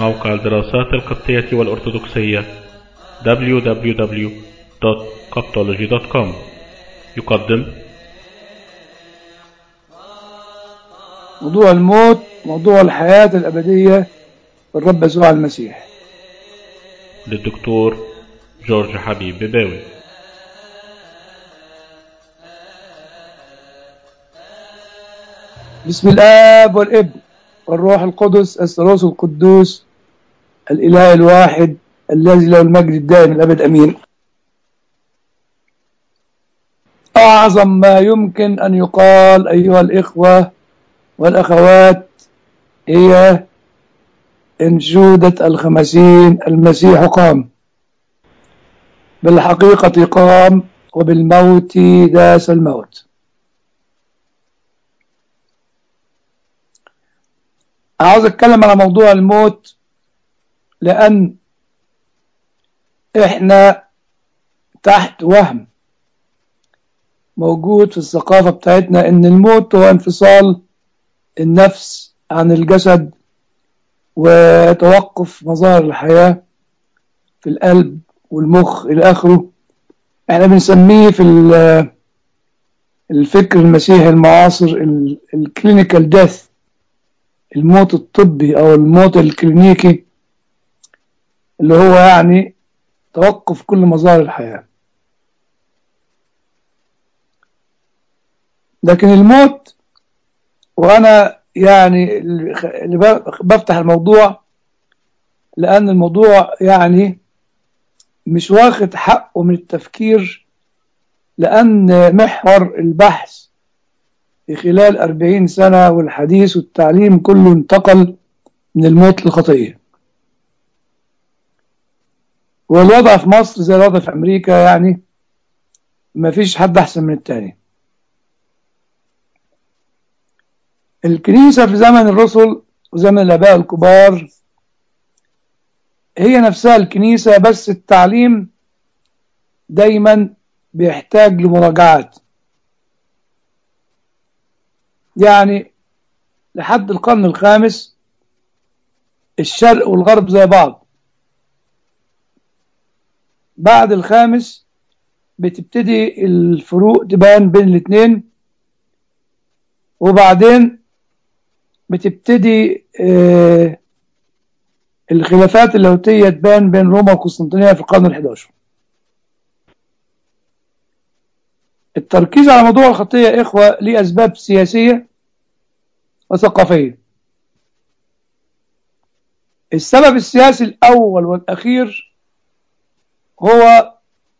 موقع الدراسات القبطية والأرثوذكسية www.coptology.com يقدم موضوع الموت موضوع الحياة الأبدية بالرب يسوع المسيح للدكتور جورج حبيب بباوي بسم الآب والابن والروح القدس الثالوث القدوس الإله الواحد الذي له المجد الدائم الأبد أمين أعظم ما يمكن أن يقال أيها الإخوة والأخوات هي انشودة الخمسين المسيح قام بالحقيقة قام وبالموت داس الموت عاوز اتكلم على موضوع الموت لان احنا تحت وهم موجود في الثقافة بتاعتنا ان الموت هو انفصال النفس عن الجسد وتوقف مظاهر الحياة في القلب والمخ الى اخره احنا بنسميه في الفكر المسيحي المعاصر الكلينيكال ديث الموت الطبي او الموت الكلينيكي اللي هو يعني توقف كل مظاهر الحياة لكن الموت وانا يعني اللي بفتح الموضوع لان الموضوع يعني مش واخد حقه من التفكير لان محور البحث في خلال أربعين سنة والحديث والتعليم كله انتقل من الموت للخطية والوضع في مصر زي الوضع في أمريكا يعني ما فيش حد أحسن من التاني الكنيسة في زمن الرسل وزمن الآباء الكبار هي نفسها الكنيسة بس التعليم دايما بيحتاج لمراجعات يعني لحد القرن الخامس الشرق والغرب زي بعض بعد الخامس بتبتدي الفروق تبان بين الاثنين وبعدين بتبتدي آه الخلافات اللاهوتية تبان بين روما وقسطنطينية في القرن الحداشر التركيز على موضوع الخطية يا إخوة ليه أسباب سياسية وثقافية السبب السياسي الأول والأخير هو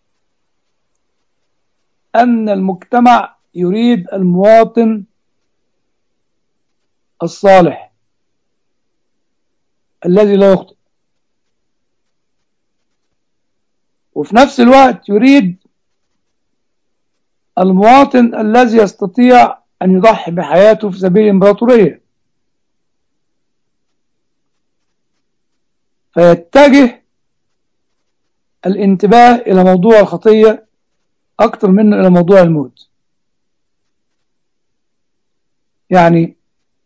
أن المجتمع يريد المواطن الصالح الذي لا يخطئ وفي نفس الوقت يريد المواطن الذي يستطيع أن يضحي بحياته في سبيل الإمبراطورية فيتجه الانتباه إلى موضوع الخطية أكثر منه إلى موضوع الموت يعني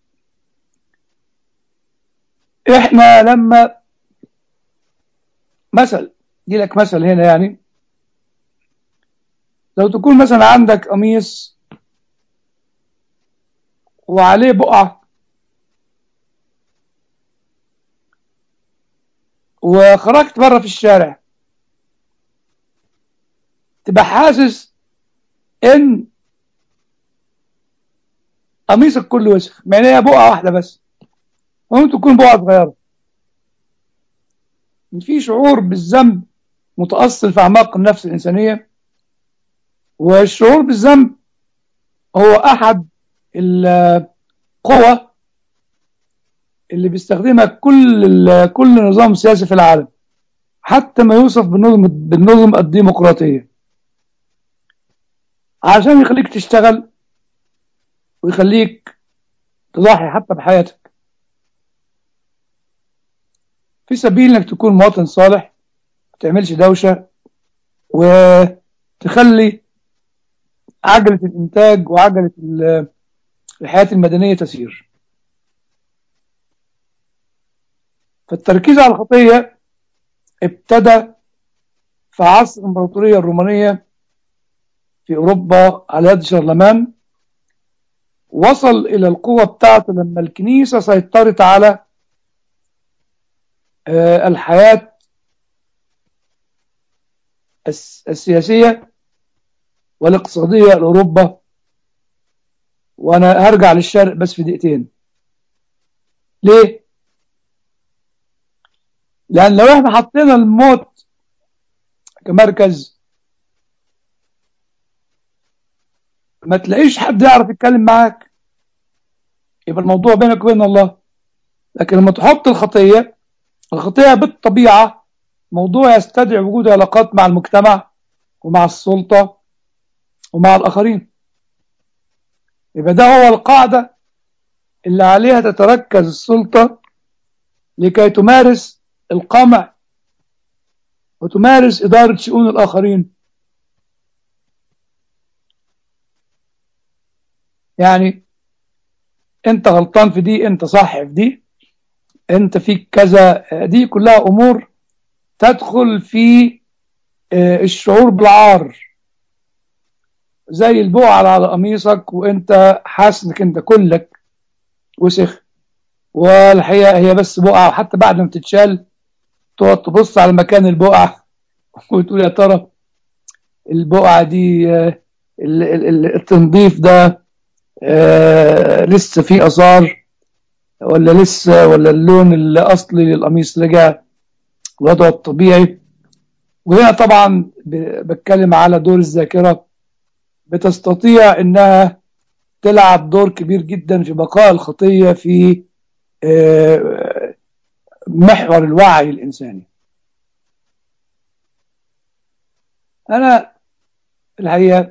إحنا لما مثل دي لك مثل هنا يعني لو تكون مثلا عندك قميص وعليه بقعة وخرجت بره في الشارع تبقى حاسس ان قميصك كله وسخ مع ان هي بقعة واحدة بس ممكن تكون بقعة صغيرة في شعور بالذنب متأصل في أعماق النفس الإنسانية والشعور بالذنب هو احد القوى اللي بيستخدمها كل كل نظام سياسي في العالم حتى ما يوصف بالنظم بالنظم الديمقراطيه عشان يخليك تشتغل ويخليك تضحي حتى بحياتك في سبيل انك تكون مواطن صالح ما تعملش دوشه وتخلي عجلة الإنتاج وعجلة الحياة المدنية تسير فالتركيز على الخطية ابتدى في عصر الإمبراطورية الرومانية في أوروبا على يد شارلمان وصل إلى القوة بتاعته لما الكنيسة سيطرت على الحياة السياسية والاقتصادية لأوروبا وأنا هرجع للشرق بس في دقيقتين ليه؟ لأن لو احنا حطينا الموت كمركز ما تلاقيش حد يعرف يتكلم معاك يبقى الموضوع بينك وبين الله لكن لما تحط الخطية الخطية بالطبيعة موضوع يستدعي وجود علاقات مع المجتمع ومع السلطة ومع الآخرين يبقى ده هو القاعدة اللي عليها تتركز السلطة لكي تمارس القمع وتمارس إدارة شؤون الآخرين يعني أنت غلطان في دي أنت صح في دي أنت فيك كذا دي كلها أمور تدخل في الشعور بالعار زي البقعة على قميصك وانت حاسس انك انت كلك وسخ والحقيقة هي بس بقعة وحتى بعد ما تتشال تقعد تبص على مكان البقعة وتقول يا ترى البقعة دي التنظيف ده لسه فيه آثار ولا لسه ولا اللون الأصلي للقميص رجع وضعه الطبيعي وهنا طبعا بتكلم على دور الذاكرة بتستطيع انها تلعب دور كبير جدا في بقاء الخطية في محور الوعي الإنساني أنا الحقيقة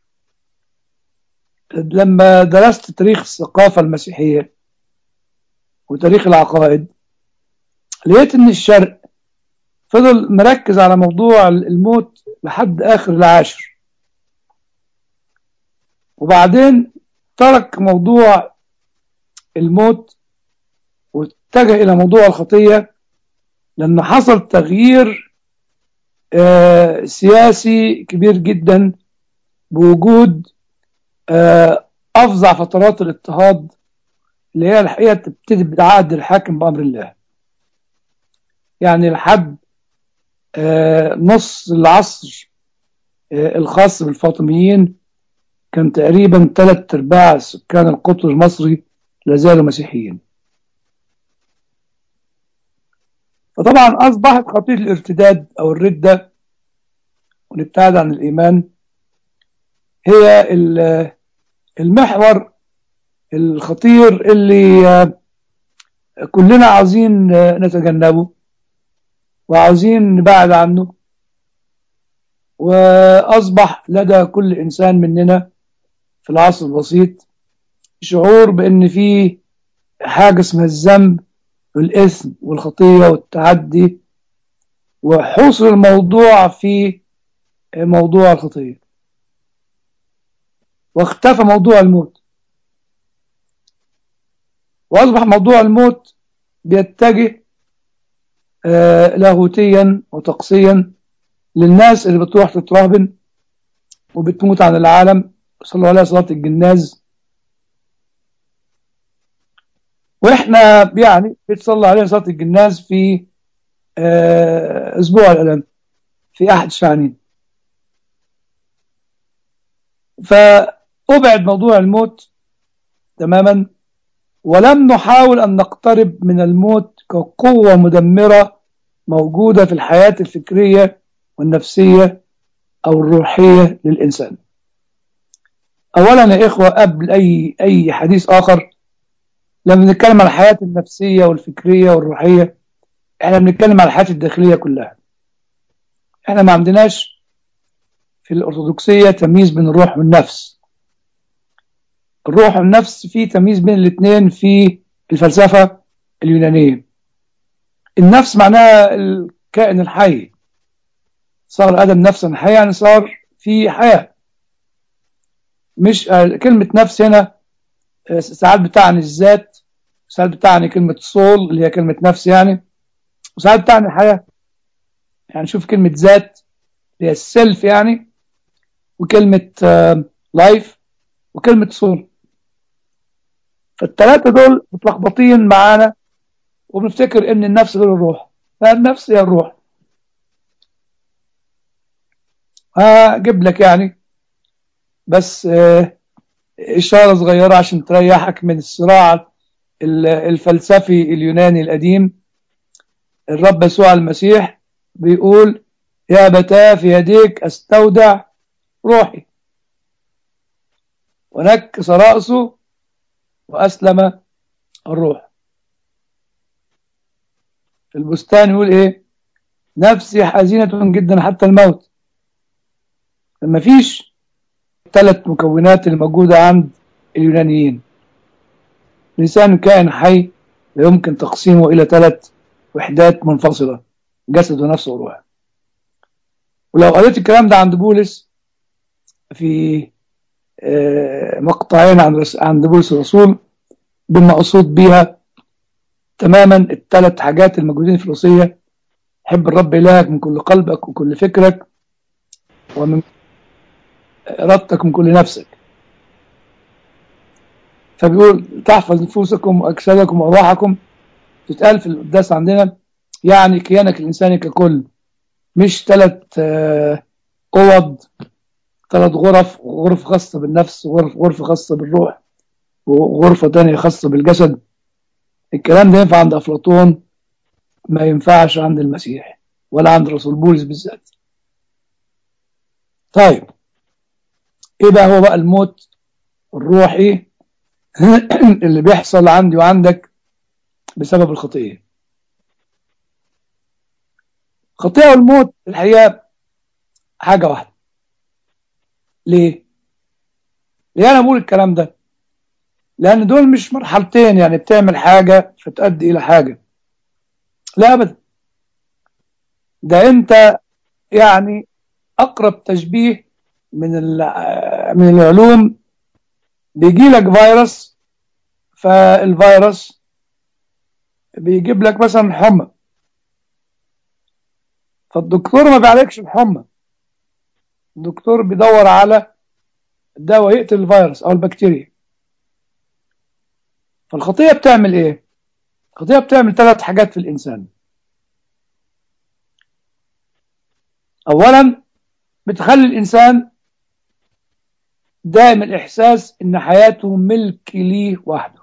لما درست تاريخ الثقافة المسيحية وتاريخ العقائد لقيت ان الشرق فضل مركز على موضوع الموت لحد آخر العاشر وبعدين ترك موضوع الموت واتجه إلى موضوع الخطية لأن حصل تغيير آه سياسي كبير جدا بوجود آه أفظع فترات الاضطهاد اللي هي الحقيقة تبتدي بعهد الحاكم بأمر الله يعني لحد آه نص العصر الخاص بالفاطميين كان تقريبا ثلاث ارباع سكان القطر المصري لازالوا مسيحيين فطبعا اصبحت خطيه الارتداد او الرده والابتعاد عن الايمان هي المحور الخطير اللي كلنا عاوزين نتجنبه وعاوزين نبعد عنه واصبح لدى كل انسان مننا في العصر البسيط شعور بان في حاجه اسمها الذنب والاثم والخطيه والتعدي وحصر الموضوع في موضوع الخطيه واختفى موضوع الموت واصبح موضوع الموت بيتجه آه لاهوتيا وطقسيا للناس اللي بتروح تترهبن وبتموت عن العالم صلوا عليها صلاة الجناز واحنا يعني بتصلى عليها صلاة الجناز في آه اسبوع الالم في احد شعنين فأبعد موضوع الموت تماما ولم نحاول أن نقترب من الموت كقوة مدمرة موجودة في الحياة الفكرية والنفسية أو الروحية للإنسان أولا يا إخوة قبل أي أي حديث آخر لما نتكلم عن الحياة النفسية والفكرية والروحية احنا بنتكلم عن الحياة الداخلية كلها احنا ما عندناش في الأرثوذكسية تمييز بين الروح والنفس الروح والنفس في تمييز بين الاثنين في الفلسفة اليونانية النفس معناها الكائن الحي صار آدم نفسا حيا يعني صار في حياة مش كلمة نفس هنا ساعات بتعني الذات ساعات بتعني كلمة صول اللي هي كلمة نفس يعني وساعات بتعني الحياة يعني شوف كلمة ذات اللي هي السيلف يعني وكلمة لايف وكلمة سول فالثلاثة دول متلخبطين معانا وبنفتكر ان النفس غير الروح لا النفس هي الروح هجيب لك يعني بس آه، إشارة صغيرة عشان تريحك من الصراع ال- الفلسفي اليوناني القديم الرب يسوع المسيح بيقول يا أبتاه في يديك أستودع روحي ونكس رأسه وأسلم الروح في البستان يقول إيه نفسي حزينة جدا حتى الموت لما فيش ثلاث مكونات الموجودة عند اليونانيين الإنسان كائن حي لا يمكن تقسيمه إلى ثلاث وحدات منفصلة جسد ونفس وروح ولو قريت الكلام ده عند بولس في آه، مقطعين عن رس- عند بولس الرسول بالمقصود بيها تماما الثلاث حاجات الموجودين في الوصية حب الرب إلهك من كل قلبك وكل فكرك ومن إرادتك من كل نفسك فبيقول تحفظ نفوسكم وأجسادكم وأرواحكم تتقال في القداس عندنا يعني كيانك الإنساني ككل مش ثلاث أوض ثلاث غرف غرفة خاصة بالنفس وغرف غرفة خاصة بالروح وغرفة تانية خاصة بالجسد الكلام ده ينفع عند أفلاطون ما ينفعش عند المسيح ولا عند رسول بولس بالذات طيب ايه بقى هو بقى الموت الروحي اللي بيحصل عندي وعندك بسبب الخطية الخطية والموت الحقيقة حاجة واحدة ليه؟ ليه أنا بقول الكلام ده؟ لأن دول مش مرحلتين يعني بتعمل حاجة فتؤدي إلى حاجة لا أبدا ده أنت يعني أقرب تشبيه من ال- من العلوم بيجي لك فيروس فالفيروس بيجيب لك مثلا حمى فالدكتور ما بيعالجش الحمى الدكتور بيدور على دواء يقتل الفيروس او البكتيريا فالخطية بتعمل ايه الخطية بتعمل ثلاث حاجات في الانسان اولا بتخلي الانسان دائم الاحساس ان حياته ملك ليه وحده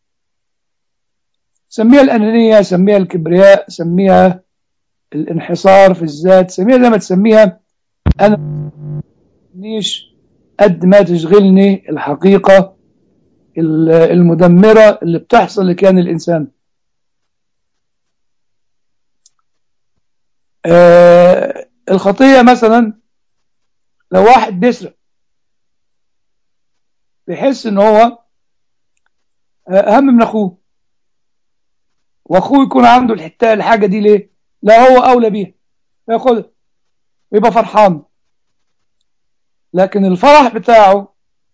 سميها الانانيه سميها الكبرياء سميها الانحصار في الذات سميها زي ما تسميها انا مش قد ما تشغلني الحقيقه ال- المدمره اللي بتحصل لكيان الانسان آه الخطيه مثلا لو واحد بيسرق بيحس ان هو آه، اهم من اخوه واخوه يكون عنده الحته الحاجه دي ليه لا هو اولى بيها ياخدها ويبقى فرحان لكن الفرح بتاعه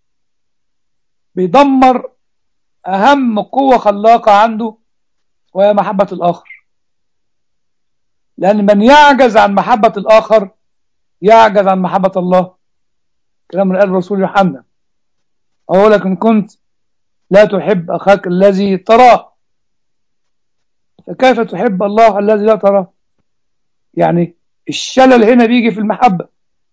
بيدمر اهم قوه خلاقه عنده وهي محبه الاخر لان من يعجز عن محبه الاخر يعجز عن محبه الله كلام من قال الرسول يوحنا اقول لك ان كنت لا تحب اخاك الذي تراه فكيف تحب الله الذي لا تراه يعني الشلل هنا بيجي في المحبة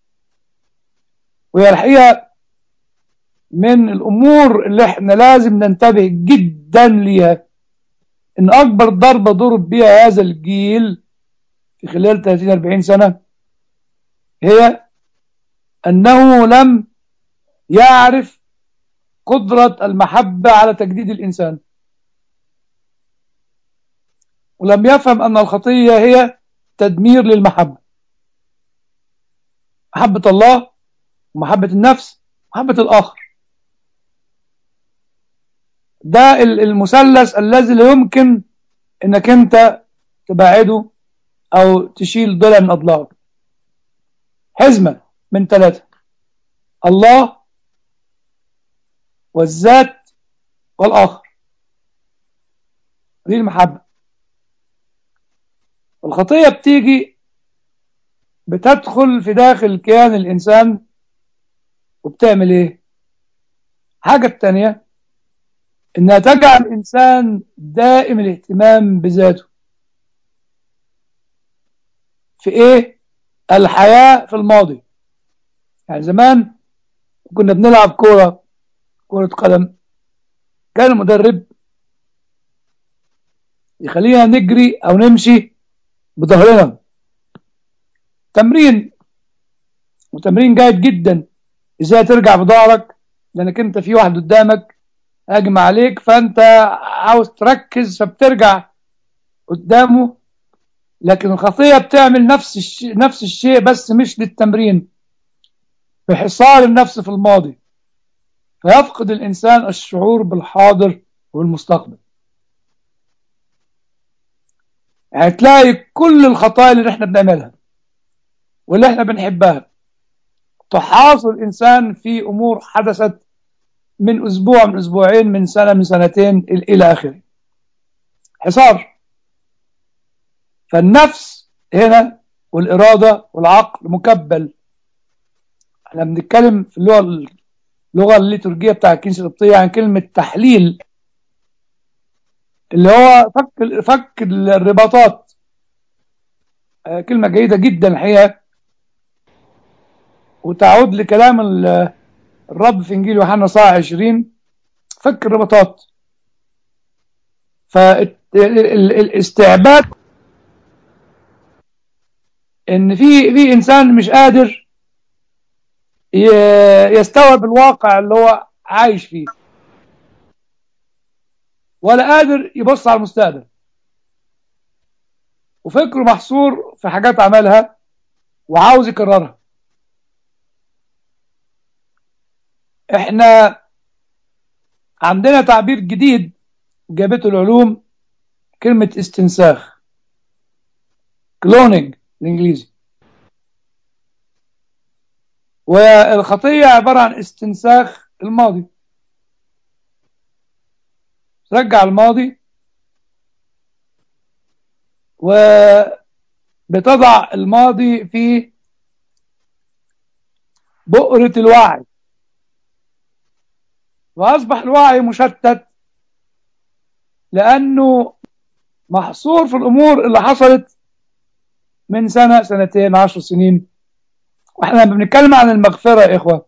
وهي الحقيقة من الأمور اللي احنا لازم ننتبه جدا ليها إن أكبر ضربة ضرب بها هذا الجيل في خلال 30-40 سنة هي أنه لم يعرف قدرة المحبة على تجديد الإنسان ولم يفهم أن الخطية هي تدمير للمحبة محبة الله ومحبة النفس ومحبة الآخر ده ال- المثلث الذي لا يمكن انك انت تبعده او تشيل ضلع من اضلاعه حزمة من ثلاثة الله والذات والآخر دي المحبة الخطية بتيجي بتدخل في داخل كيان الإنسان وبتعمل إيه؟ حاجة التانية إنها تجعل الإنسان دائم الاهتمام بذاته في إيه؟ الحياة في الماضي يعني زمان كنا بنلعب كورة كرة قدم كان المدرب يخلينا نجري أو نمشي بظهرنا تمرين وتمرين جيد جدا ازاي ترجع بظهرك لانك انت في واحد قدامك هاجم عليك فانت عاوز تركز فبترجع قدامه لكن الخطيه بتعمل نفس الشيء نفس الشيء بس مش للتمرين بحصار النفس في الماضي فيفقد الانسان الشعور بالحاضر والمستقبل يعني تلاقي كل الخطايا اللي احنا بنعملها واللي احنا بنحبها تحاصر الانسان في امور حدثت من اسبوع من اسبوعين من سنه من سنتين الى اخره حصار فالنفس هنا والاراده والعقل مكبل احنا بنتكلم في اللغه اللغه الليتورجيه بتاع الكنيسه القبطيه عن كلمه تحليل اللي هو فك فك الرباطات كلمه جيده جدا الحقيقه وتعود لكلام الرب في انجيل يوحنا صاع 20 فك الرباطات فالاستعباد ان في في انسان مش قادر يستوعب الواقع اللي هو عايش فيه ولا قادر يبص على المستقبل وفكره محصور في حاجات عملها وعاوز يكررها احنا عندنا تعبير جديد جابته العلوم كلمة استنساخ كلونينج الانجليزي والخطية عبارة عن استنساخ الماضي ترجع الماضي وبتضع الماضي في بؤرة الوعي وأصبح الوعي مشتت لأنه محصور في الأمور اللي حصلت من سنة سنتين عشر سنين واحنا بنتكلم عن المغفرة يا إخوة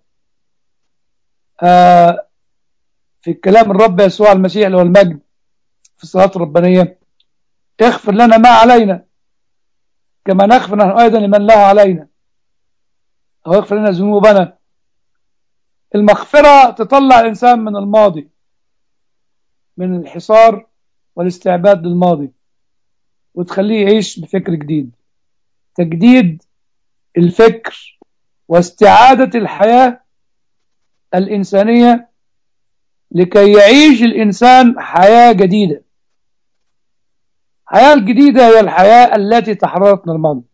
آه في كلام الرب يسوع المسيح اللي هو المجد في الصلاة الربانية اغفر لنا ما علينا كما نغفر نحن أيضا لمن له علينا أو اغفر لنا ذنوبنا المغفرة تطلع الإنسان من الماضي من الحصار والاستعباد للماضي وتخليه يعيش بفكر جديد تجديد الفكر واستعادة الحياة الإنسانية لكي يعيش الإنسان حياة جديدة الحياة الجديدة هي الحياة التي تحررت من الماضي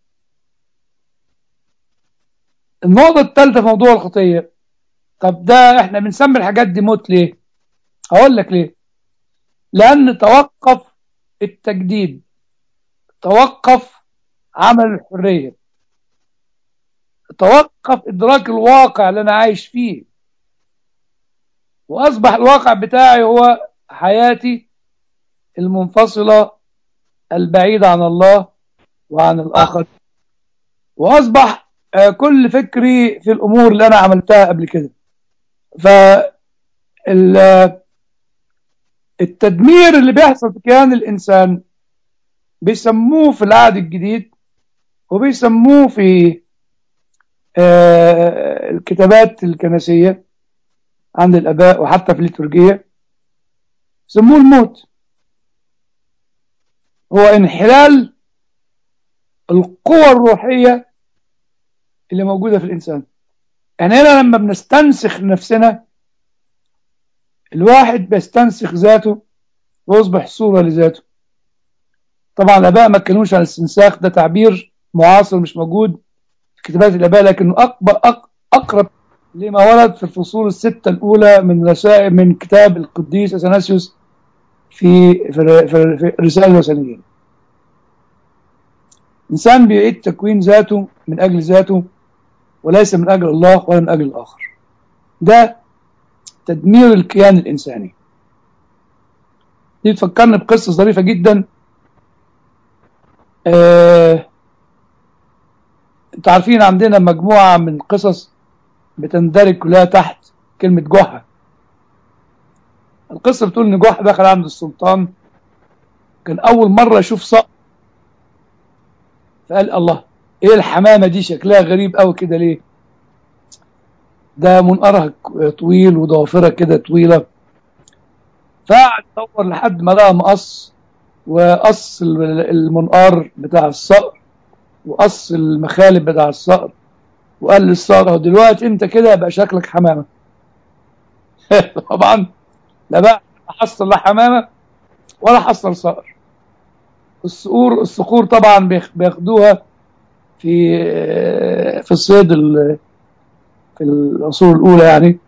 النقطة الثالثة في موضوع الخطية طب ده احنا بنسمي الحاجات دي موت ليه هقول لك ليه لأن توقف التجديد توقف عمل الحرية توقف إدراك الواقع اللي أنا عايش فيه وأصبح الواقع بتاعي هو حياتي المنفصلة البعيدة عن الله وعن الآخر وأصبح كل فكري في الأمور اللي أنا عملتها قبل كده فالتدمير اللي بيحصل في كيان الإنسان بيسموه في العهد الجديد وبيسموه في الكتابات الكنسية عند الآباء وحتى في الليتورجية سموه الموت هو انحلال القوى الروحية اللي موجودة في الإنسان يعني هنا لما بنستنسخ نفسنا الواحد بيستنسخ ذاته ويصبح صورة لذاته طبعا الآباء ما كانوش عن الاستنساخ ده تعبير معاصر مش موجود في كتابات الآباء لكنه أكبر أقرب لما ورد في الفصول الستة الأولى من رسائل من كتاب القديس أثناسيوس في في, في رسالة الوثنيين إنسان بيعيد تكوين ذاته من أجل ذاته وليس من أجل الله ولا من أجل الآخر ده تدمير الكيان الإنساني دي تفكرني بقصة ظريفة جدا آه، انتوا عارفين عندنا مجموعة من قصص بتندرج كلها تحت كلمة جحا القصة بتقول ان جحا دخل عند السلطان كان أول مرة يشوف صقر فقال الله ايه الحمامة دي شكلها غريب قوي كده ليه ده منقرها طويل وضوافرها كده طويلة فقعد يدور لحد ما لقى مقص وقص المنقار بتاع الصقر وقص المخالب بتاع الصقر وقال للصقر اهو دلوقتي انت كده يبقى شكلك حمامه طبعا لا بقى حصل لا حمامه ولا حصل صقر الصقور الصقور طبعا بيخ- بياخدوها في في الصيد ال- في العصور الاولى يعني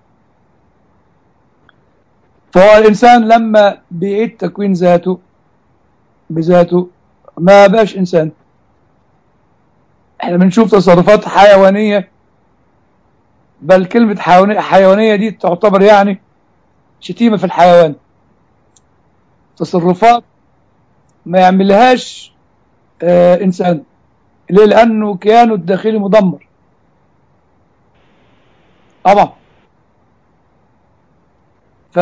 فهو الانسان لما بيعيد تكوين ذاته بذاته ما بقاش انسان احنا بنشوف تصرفات حيوانيه بل كلمه حيوانيه حيوانيه دي تعتبر يعني شتيمه في الحيوان تصرفات ما يعملهاش آه انسان ليه لانه كيانه الداخلي مدمر طبعا ف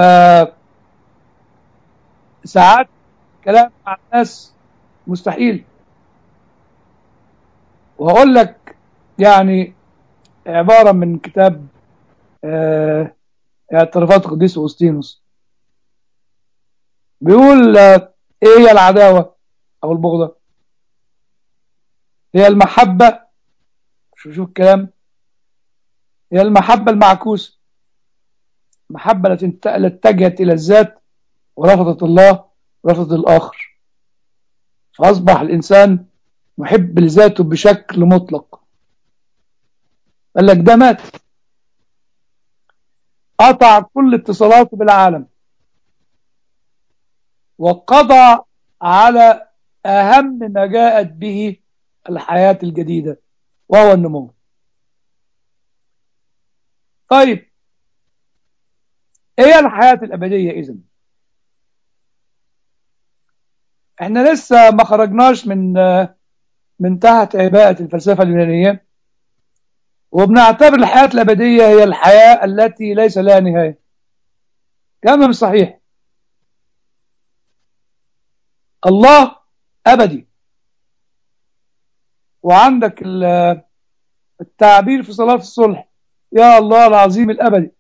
ساعات كلام مع الناس مستحيل وهقول لك يعني عبارة من كتاب آه، اعترافات القديس أوسطينوس بيقول آه، ايه هي العداوة او البغضة هي المحبة شوف شوف الكلام هي المحبة المعكوسة المحبة التي انت- التي اتجهت إلى الذات ورفضت الله ورفضت الآخر فأصبح الإنسان محب لذاته بشكل مطلق قال لك ده مات قطع كل اتصالاته بالعالم وقضى على أهم ما جاءت به الحياة الجديدة وهو النمو طيب ايه الحياة الأبدية إذن احنا لسه ما خرجناش من من تحت عباءة الفلسفة اليونانية وبنعتبر الحياة الأبدية هي الحياة التي ليس لها نهاية كلام مش صحيح الله أبدي وعندك ال- التعبير في صلاة الصلح يا الله العظيم الأبدي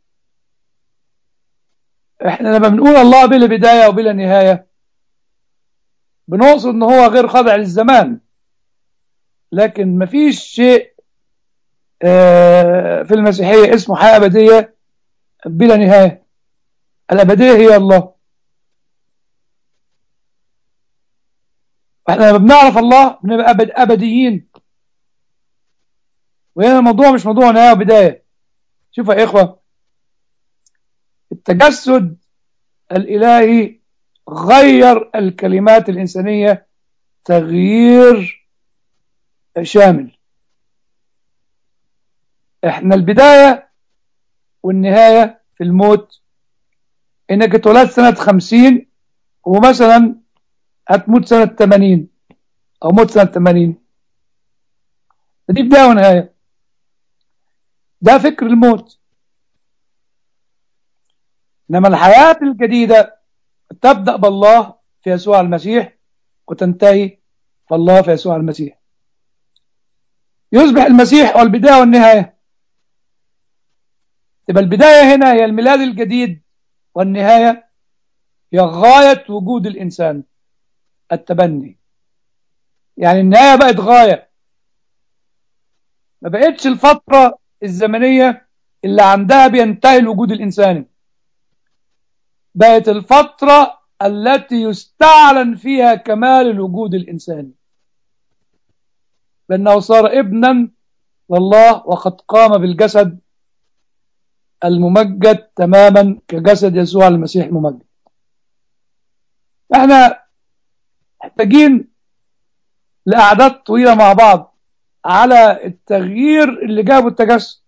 احنا لما بنقول الله بلا بداية وبلا نهاية بنقصد ان هو غير خاضع للزمان لكن مفيش شيء آه، في المسيحية اسمه حياة أبدية بلا نهاية الأبدية هي الله احنا لما بنعرف الله بنبقى أبد أبديين وهنا الموضوع مش موضوع نهاية وبداية شوفوا يا إخوة التجسد الإلهي غير الكلمات الإنسانية تغيير شامل احنا البداية والنهاية في الموت انك اتولدت سنة خمسين ومثلا هتموت سنة تمانين او موت سنة تمانين دي بداية ونهاية ده فكر الموت انما الحياة الجديدة تبدأ بالله في يسوع المسيح وتنتهي بالله في يسوع المسيح يصبح المسيح هو البداية والنهاية تبقى البداية هنا هي الميلاد الجديد والنهاية هي غاية وجود الإنسان التبني يعني النهاية بقت غاية ما بقتش الفترة الزمنية اللي عندها بينتهي الوجود الإنساني بقت الفترة التي يستعلن فيها كمال الوجود الإنساني لأنه صار ابنا لله وقد قام بالجسد الممجد تماما كجسد يسوع المسيح الممجد احنا محتاجين لأعداد طويلة مع بعض على التغيير اللي جابه التجسد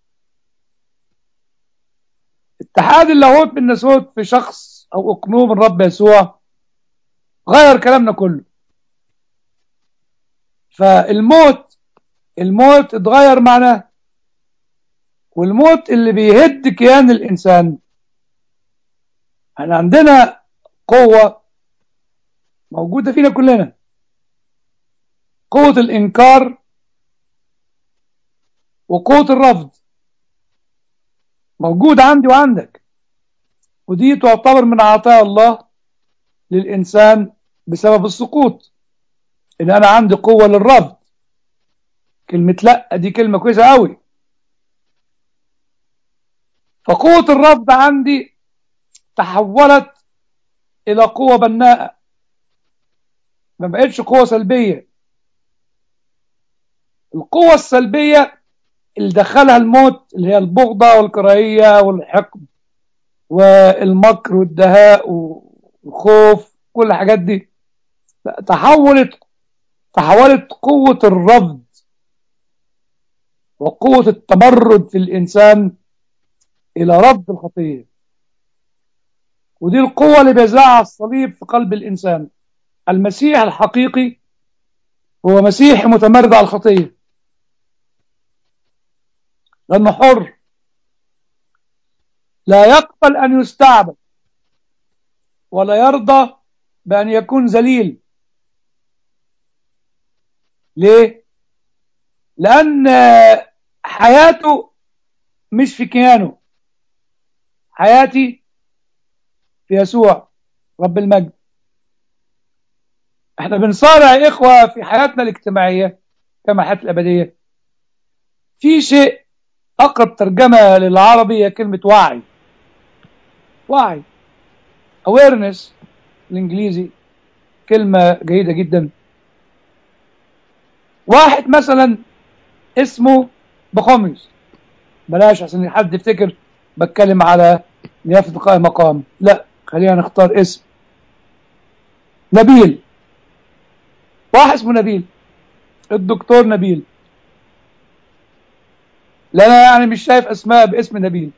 اتحاد اللاهوت بالناسوت في شخص أو أقنوم الرب يسوع غير كلامنا كله فالموت الموت اتغير معناه والموت اللي بيهد كيان الإنسان احنا عندنا قوة موجودة فينا كلنا قوة الإنكار وقوة الرفض موجودة عندي وعندك ودي تعتبر من عطاء الله للإنسان بسبب السقوط إن أنا عندي قوة للرفض كلمة لأ دي كلمة كويسة قوي فقوة الرفض عندي تحولت إلى قوة بناءة ما بقتش قوة سلبية القوة السلبية اللي دخلها الموت اللي هي البغضة والكراهية والحقد والمكر والدهاء والخوف كل الحاجات دي تحولت تحولت قوة الرفض وقوة التمرد في الإنسان إلى رفض الخطية ودي القوة اللي بيزرعها الصليب في قلب الإنسان المسيح الحقيقي هو مسيح متمرد على الخطية لأنه حر لا يقبل أن يستعبد ولا يرضى بأن يكون ذليل ليه؟ لأن حياته مش في كيانه حياتي في يسوع رب المجد احنا بنصارع يا إخوة في حياتنا الاجتماعية كما حياتنا الأبدية في شيء أقرب ترجمة للعربي هي كلمة وعي وعي awareness الإنجليزي كلمة جيدة جدا واحد مثلا اسمه بخوميوس بلاش عشان حد يفتكر بتكلم على نيافة قائم مقام لا خلينا نختار اسم نبيل واحد اسمه نبيل الدكتور نبيل لا انا يعني مش شايف اسماء باسم نبيل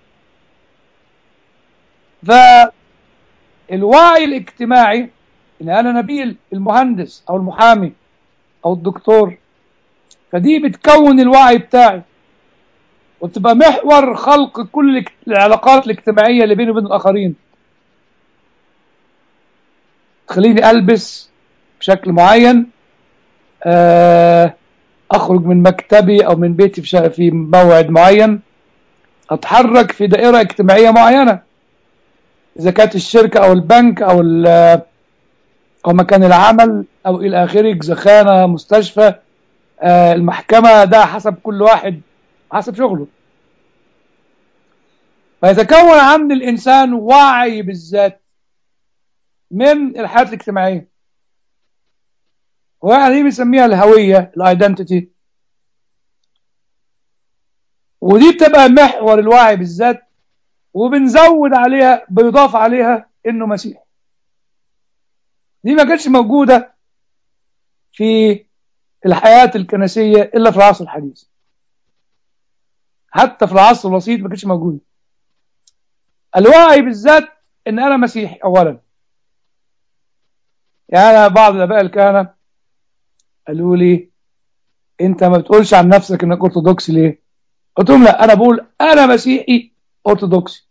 فالوعي الاجتماعي ان انا نبيل المهندس او المحامي او الدكتور فدي بتكون الوعي بتاعي وتبقى محور خلق كل العلاقات الاجتماعية اللي بيني وبين الآخرين تخليني ألبس بشكل معين أخرج من مكتبي أو من بيتي في موعد معين أتحرك في دائرة اجتماعية معينة إذا كانت الشركة أو البنك أو أو مكان العمل أو إلى آخره زخانة مستشفى المحكمة ده حسب كل واحد حسب شغله فيتكون عند الإنسان وعي بالذات من الحياة الاجتماعية ويعني دي بنسميها الهوية الايدنتيتي ودي بتبقى محور الوعي بالذات وبنزود عليها بيضاف عليها انه مسيح دي ما كانتش موجودة في الحياة الكنسية إلا في العصر الحديث حتى في العصر الوسيط ما كانتش موجودة الوعي بالذات ان انا مسيحي اولا يعني بعض الاباء الكهنه قالوا لي انت ما بتقولش عن نفسك انك ارثوذكسي ليه قلت لهم لا انا بقول انا مسيحي ارثوذكسي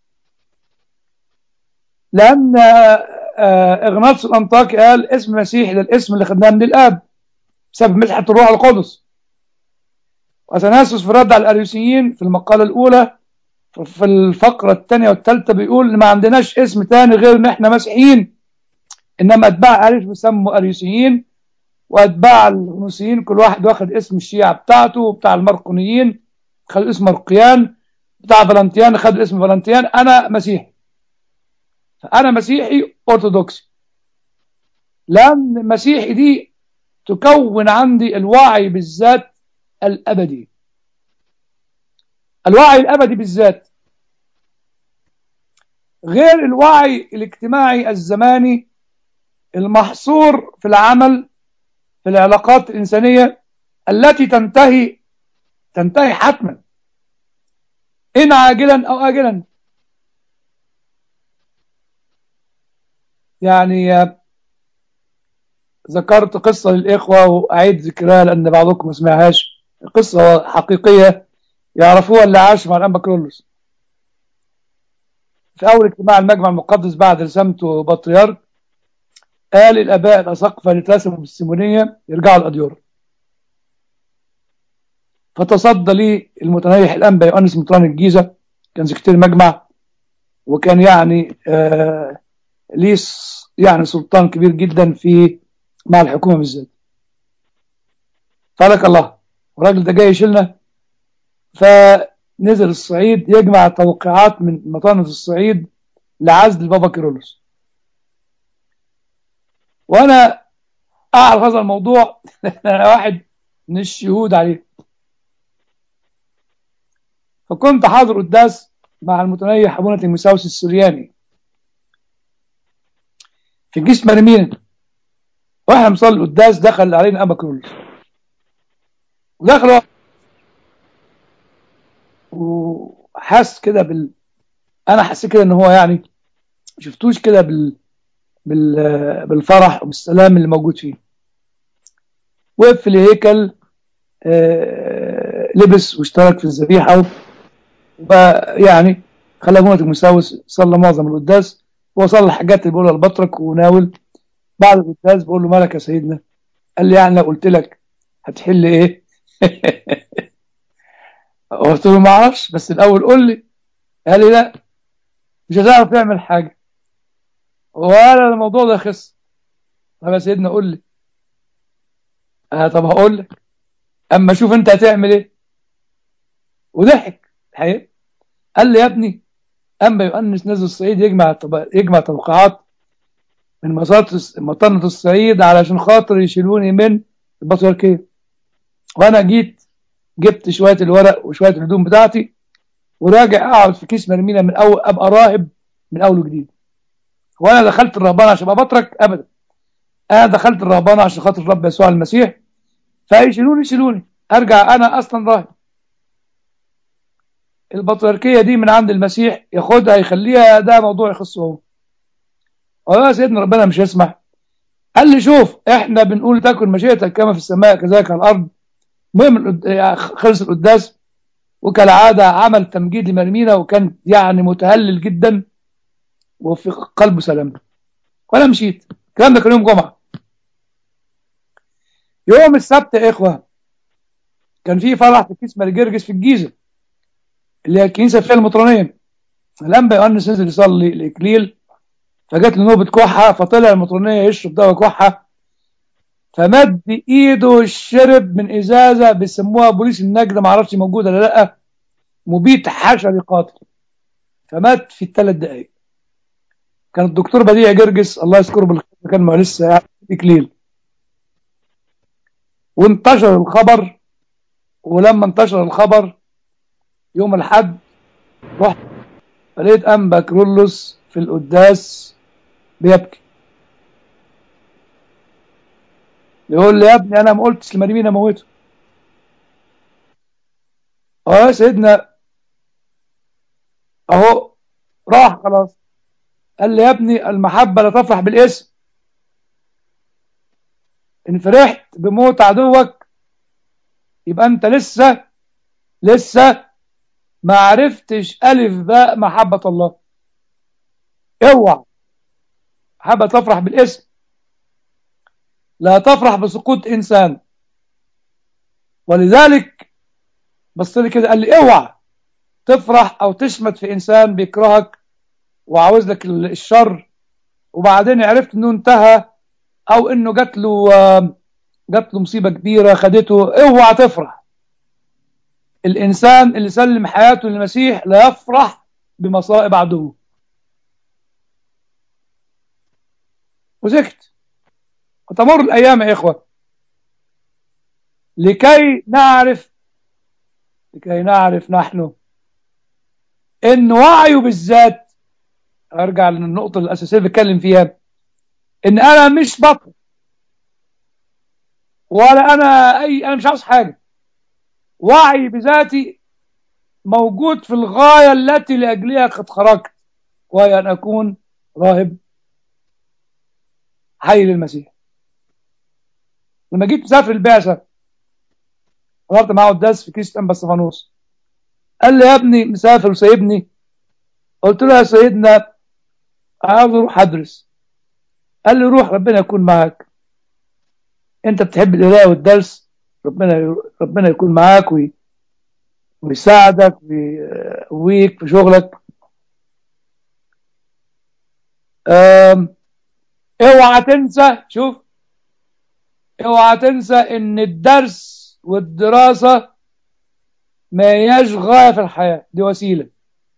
لان اغناطس الانطاكي قال اسم مسيحي ده الاسم اللي خدناه من الاب بسبب مسحه الروح القدس وأثناسوس في الرد على الأريوسيين في المقالة الأولى في الفقرة الثانية والثالثة بيقول إن ما عندناش اسم تاني غير إن إحنا مسيحيين إنما أتباع أريوس بيسموا أريوسيين وأتباع الغنوسيين كل واحد واخد اسم الشيعة بتاعته وبتاع المرقنيين خد اسم مرقيان بتاع فالنتيان خد اسم فالنتيان أنا مسيحي أنا مسيحي أرثوذكسي لأن مسيحي دي تكون عندي الوعي بالذات الأبدي الوعي الأبدي بالذات غير الوعي الاجتماعي الزماني المحصور في العمل في العلاقات الإنسانية التي تنتهي تنتهي حتما إن عاجلا أو آجلا يعني ذكرت قصة للإخوة وأعيد ذكرها لأن بعضكم ما سمعهاش قصة حقيقية يعرفوها اللي عاش مع الأنبا كرولوس في أول اجتماع المجمع المقدس بعد رسامته بطريرك قال الآباء الأساقفة اللي اترسموا بالسيمونية يرجعوا الأديرة فتصدى لي المتنيح الأنبا يؤنس مطران الجيزة كان سكرتير المجمع وكان يعني آه ليه يعني سلطان كبير جدا في مع الحكومة بالذات فلك الله الراجل ده جاي يشيلنا فنزل الصعيد يجمع توقيعات من مطانة الصعيد لعزل البابا كيرلس وانا اعرف هذا الموضوع انا واحد من الشهود عليه فكنت حاضر قداس مع المتنيح ابونا المساوس السرياني في جيش مرمين واحنا مصلي القداس دخل علينا ابا كرولوس ودخل وحس كده بال انا حسيت كده ان هو يعني شفتوش كده بال... بال... بالفرح وبالسلام اللي موجود فيه وقف في الهيكل آه... لبس واشترك في الذبيحه وبقى يعني خلى ابونا المساوس صلى معظم القداس هو صلى الحاجات اللي بيقولها البطرك وناول بعد القداس بقول له مالك يا سيدنا قال لي يعني لو قلت لك هتحل ايه قلت له ما اعرفش بس الاول قول لي قال لي لا مش هتعرف تعمل حاجه ولا الموضوع ده خص طب يا سيدنا قول لي آه طب هقول لك اما شوف انت هتعمل ايه وضحك الحقيقه قال لي يا ابني اما يؤنس نزل الصعيد يجمع طب... يجمع توقعات من مطنة الصعيد علشان خاطر يشيلوني من البطريركية وانا جيت جبت شوية الورق وشوية الهدوم بتاعتي وراجع اقعد في كيس مرمينا من اول ابقى راهب من اول وجديد وانا دخلت الرهبانه عشان ابقى بطرك ابدا انا دخلت الرهبانه عشان خاطر الرب يسوع المسيح فيشيلوني يشيلوني ارجع انا اصلا راهب البطريركيه دي من عند المسيح ياخدها يخليها ده موضوع يخصه هو والله يا سيدنا ربنا مش يسمح قال لي شوف احنا بنقول تكن مشيئتك كما في السماء كذلك على الارض المهم خلص القداس وكالعاده عمل تمجيد لمرمينا وكان يعني متهلل جدا وفي قلبه سلام وانا مشيت الكلام ده كان يوم جمعه يوم السبت يا اخوه كان في فرح في كيس مارجرجس في الجيزه اللي هي الكنيسه فيها المطرانيه لما يؤنس نزل يصلي الاكليل فجات له نوبه كحه فطلع المطرانيه يشرب دواء كحه فمد ايده شرب من ازازه بيسموها بوليس النجده ما اعرفش موجوده ولا لا مبيد حشري قاتل فمات في الثلاث دقائق كان الدكتور بديع جرجس الله يذكره بالخير كان لسه يعني اكليل وانتشر الخبر ولما انتشر الخبر يوم الحد رحت فلقيت انبا كرولوس في القداس بيبكي يقول لي يا ابني انا ما قلتش لمريمين اموته اه يا سيدنا اهو راح خلاص قال لي يا ابني المحبه لا تفرح بالاسم ان فرحت بموت عدوك يبقى انت لسه لسه ما عرفتش الف باء محبه الله اوعى محبه تفرح بالاسم لا تفرح بسقوط انسان ولذلك بص لي كده قال لي اوعى تفرح او تشمت في انسان بيكرهك وعاوز لك الشر وبعدين عرفت انه انتهى او انه جات له جات له مصيبه كبيره خدته اوعى تفرح الانسان اللي سلم حياته للمسيح لا يفرح بمصائب عدوه وسكت وتمر الايام يا اخوه لكي نعرف لكي نعرف نحن ان وعيه بالذات ارجع للنقطه الاساسيه اللي بتكلم فيها ان انا مش بطل ولا انا اي انا مش عاوز حاجه وعي بذاتي موجود في الغايه التي لاجلها قد خرجت وهي ان اكون راهب حي للمسيح لما جيت مسافر البعثه حضرت معاه قداس في كيس ام بسفانوس قال لي يا ابني مسافر وسايبني قلت له يا سيدنا عاوز اروح ادرس قال لي روح ربنا يكون معاك انت بتحب القرايه والدرس ربنا ربنا يكون معاك وي... ويساعدك ويقويك في شغلك أم... اوعى تنسى شوف اوعى تنسى ان الدرس والدراسة ما هياش غاية في الحياة دي وسيلة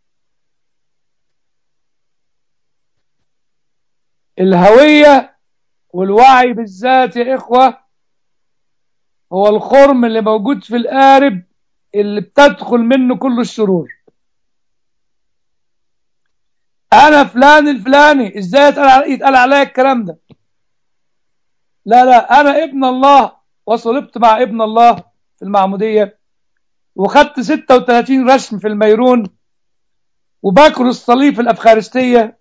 الهوية والوعي بالذات يا إخوة هو الخرم اللي موجود في القارب اللي بتدخل منه كل الشرور أنا فلان الفلاني إزاي يتقال عليا الكلام ده لا لا أنا ابن الله وصلبت مع ابن الله في المعمودية وخدت 36 رسم في الميرون وباكل الصليب في الأفخارستية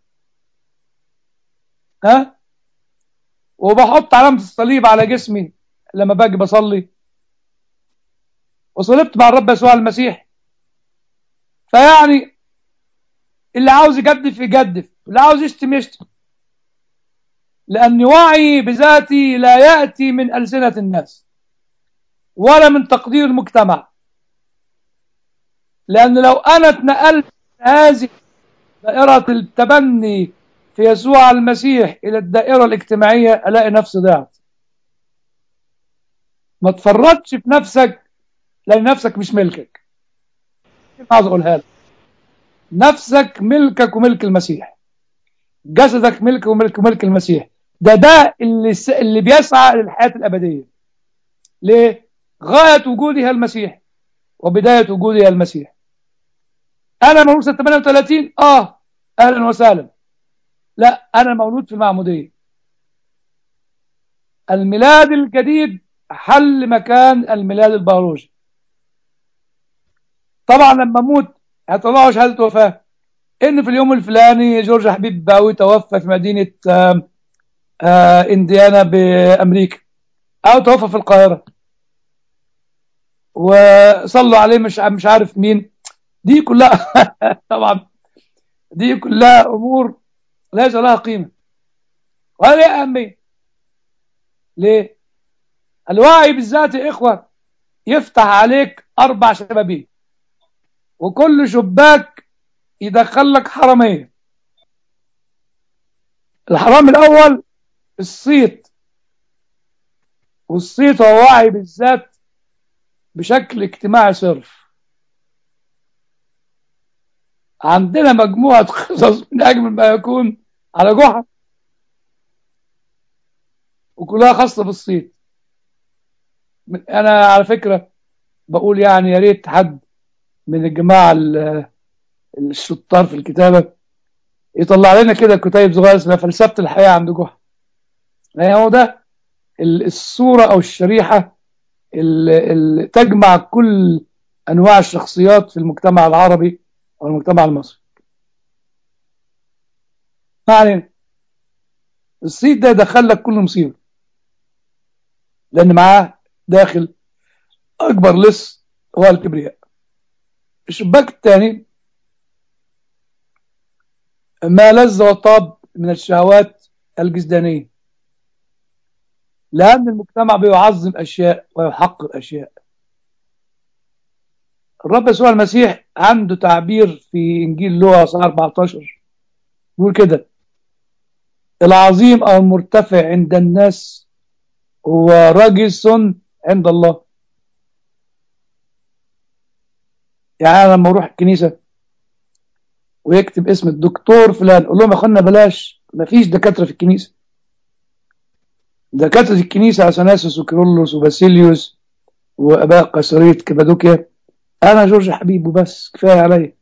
ها وبحط علامة الصليب على جسمي لما باجي بصلي وصلبت مع الرب يسوع المسيح فيعني اللي عاوز يجدف يجدف اللي عاوز يشتم يشتم لأن وعي بذاتي لا يأتي من ألسنة الناس ولا من تقدير المجتمع لأن لو أنا اتنقلت هذه دائرة التبني في يسوع المسيح إلى الدائرة الاجتماعية ألاقي نفسي ضعت ما تفرطش في نفسك لأن نفسك مش ملكك عاوز أقولها لك نفسك ملكك وملك المسيح جسدك ملك وملك وملك المسيح ده ده اللي س... اللي بيسعى للحياة الأبدية ليه؟ غاية وجودي هي المسيح وبداية وجودي هي المسيح أنا مولود سنة 38 آه أهلا وسهلا لا أنا مولود في المعمودية الميلاد الجديد حل مكان الميلاد البيولوجي طبعا لما اموت هيطلعوا شهاده وفاه ان في اليوم الفلاني جورج حبيب باوي توفى في مدينه آآ آآ انديانا بامريكا او توفى في القاهره وصلوا عليه مش مش عارف مين دي كلها طبعا دي كلها امور ليس لها قيمه ولا لها اهميه ليه الوعي بالذات يا اخوه يفتح عليك اربع شبابيك وكل شباك يدخل لك حرامية الحرام الأول الصيت والصيت هو وعي بالذات بشكل اجتماعي صرف عندنا مجموعة قصص من أجمل ما يكون على جحا وكلها خاصة بالصيت أنا على فكرة بقول يعني يا ريت حد من الجماعة الشطار في الكتابة يطلع لنا كده كتيب صغير اسمها فلسفة الحياة عند جحا يعني هو ده الصورة أو الشريحة اللي تجمع كل أنواع الشخصيات في المجتمع العربي أو المجتمع المصري ما علينا الصيت ده دخل لك كل مصيبة لأن معاه داخل أكبر لص هو الكبرياء الشباك الثاني ما لذ وطاب من الشهوات الجسدانية لأن المجتمع بيعظم أشياء ويحقق أشياء الرب يسوع المسيح عنده تعبير في إنجيل لوقا 14 بيقول كده العظيم أو المرتفع عند الناس هو رجس عند الله يعني أنا لما أروح الكنيسة ويكتب اسم الدكتور فلان أقول لهم يا أخوانا بلاش مفيش دكاترة في الكنيسة دكاترة الكنيسة أثناسيوس وكيرلس وباسيليوس وأباء قيصرية كبادوكيا أنا جورج حبيب وبس كفاية عليا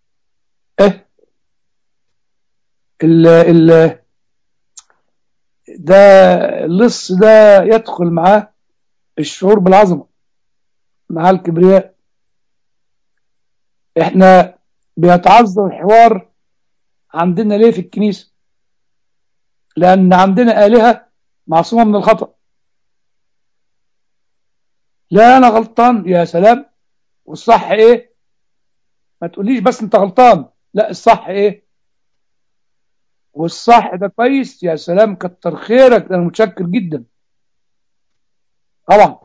إيه ال ال ده اللص ده يدخل معاه الشعور بالعظمة مع الكبرياء احنا بيتعذر الحوار عندنا ليه في الكنيسة لأن عندنا آلهة معصومة من الخطأ لا أنا غلطان يا سلام والصح إيه ما تقوليش بس أنت غلطان لا الصح إيه والصح ده كويس يا سلام كتر خيرك ده أنا متشكر جدا طبعا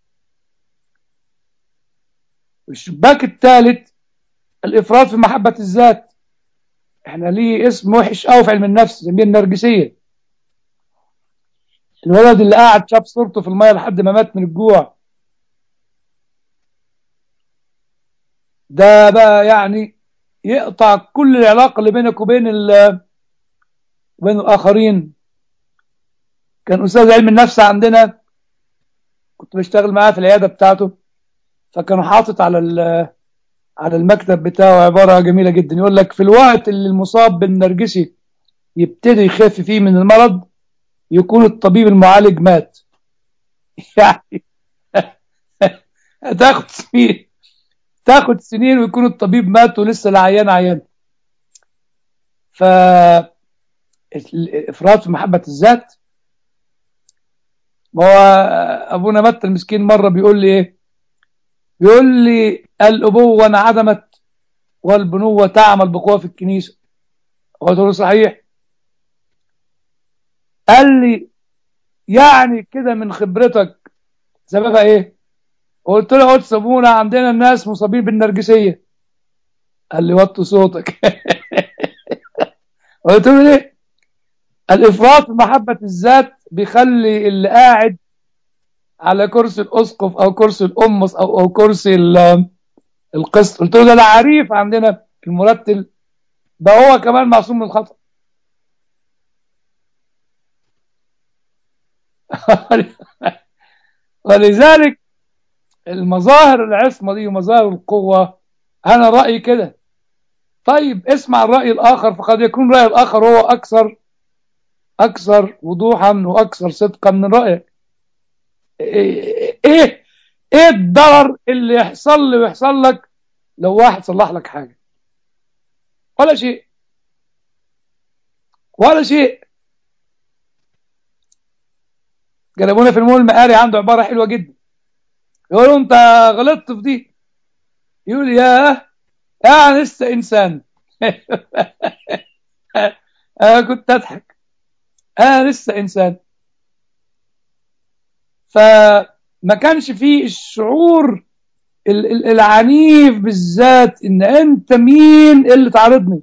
الشباك الثالث الافراط في محبه الذات احنا ليه اسم وحش قوي في علم النفس سميه النرجسيه الولد اللي قاعد شاف صورته في الميه لحد ما مات من الجوع ده بقى يعني يقطع كل العلاقه اللي بينك وبين ال وبين الاخرين كان استاذ علم النفس عندنا كنت بشتغل معاه في العياده بتاعته فكانوا حاطط على على المكتب بتاعه عبارة جميلة جدا يقول لك في الوقت اللي المصاب بالنرجسي يبتدي يخف فيه من المرض يكون الطبيب المعالج مات يعني تاخد سنين تاخد سنين ويكون الطبيب مات ولسه العيان عيان ف الافراط في محبة الذات ما هو ابونا متى المسكين مرة بيقول لي ايه بيقول لي الأبوة انعدمت والبنوة تعمل بقوة في الكنيسة قلت له صحيح قال لي يعني كده من خبرتك سببها ايه قلت له قلت سابونا عندنا الناس مصابين بالنرجسية قال لي وطي صوتك قلت له ليه الإفراط في محبة الذات بيخلي اللي قاعد على كرسي الاسقف او كرسي الامس او او كرسي القسط قلت له ده العريف عندنا في المرتل ده هو كمان معصوم من الخطا ولذلك المظاهر العصمه دي ومظاهر القوه انا رايي كده طيب اسمع الراي الاخر فقد يكون راي الاخر هو اكثر اكثر وضوحا واكثر صدقا من رايك ايه ايه الضرر اللي يحصل لي ويحصل لك لو واحد صلح لك حاجه ولا شيء ولا شيء جربونا في المول المقاري عنده عباره حلوه جدا يقول له انت غلطت في دي يقول ياه يعني لسه انسان انا كنت اضحك انا لسه انسان فما كانش فيه الشعور العنيف بالذات ان انت مين اللي تعرضني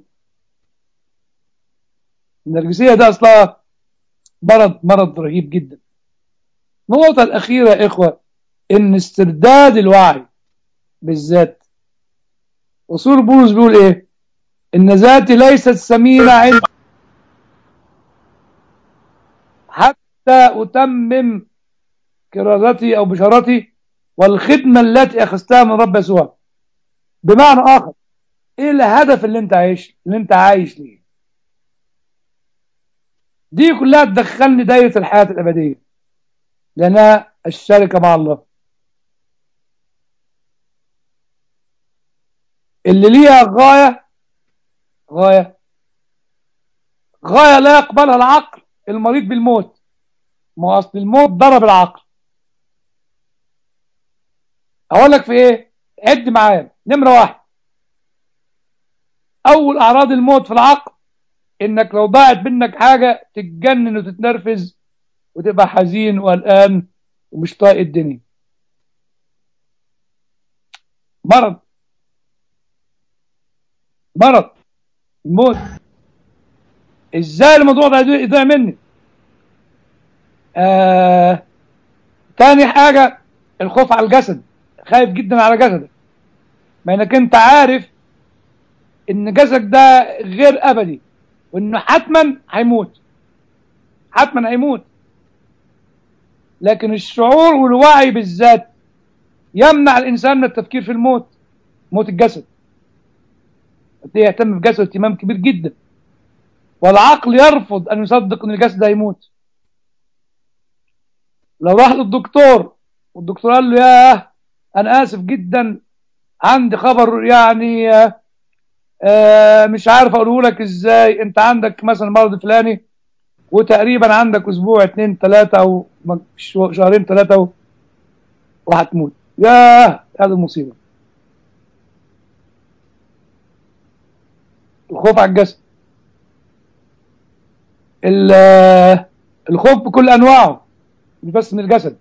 النرجسية ده اصلها مرض مرض رهيب جدا النقطة الأخيرة يا إخوة إن استرداد الوعي بالذات وصول بولس بيقول إيه إن ذاتي ليست ثمينة عند حتى أتمم كرازتي أو بشارتي والخدمة التي أخذتها من رب يسوع بمعنى آخر إيه الهدف اللي أنت عايش اللي أنت عايش ليه دي كلها تدخلني دايرة الحياة الأبدية لأنها الشركة مع الله اللي ليها غاية غاية غاية لا يقبلها العقل المريض بالموت ما أصل الموت ضرب العقل أقول لك في إيه عد معايا نمرة واحد أول أعراض الموت في العقل إنك لو ضاعت منك حاجة تتجنن وتتنرفز وتبقى حزين وقلقان ومش طايق الدنيا مرض مرض الموت ازاي الموضوع ده يضيع مني آه... تاني حاجة الخوف على الجسد خايف جدا على جسدك ما انك انت عارف ان جسدك ده غير ابدي وانه حتما هيموت حتما هيموت لكن الشعور والوعي بالذات يمنع الانسان من التفكير في الموت موت الجسد يهتم بجسده اهتمام كبير جدا والعقل يرفض ان يصدق ان الجسد هيموت لو راح للدكتور والدكتور قال له ياه انا اسف جدا عندي خبر يعني آه مش عارف اقوله لك ازاي انت عندك مثلا مرض فلاني وتقريبا عندك اسبوع اتنين تلاتة او شهرين تلاتة وهتموت ياه هذه المصيبة الخوف على الجسد الخوف بكل انواعه مش بس من الجسد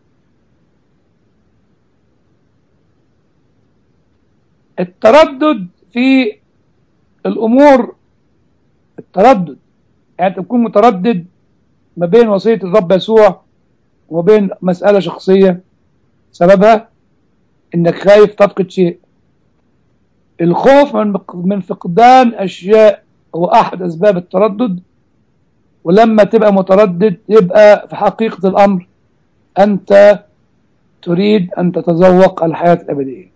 التردد في الامور التردد يعني تكون متردد ما بين وصيه الرب يسوع وبين مساله شخصيه سببها انك خايف تفقد شيء الخوف من من فقدان اشياء هو احد اسباب التردد ولما تبقى متردد يبقى في حقيقه الامر انت تريد ان تتذوق الحياه الابديه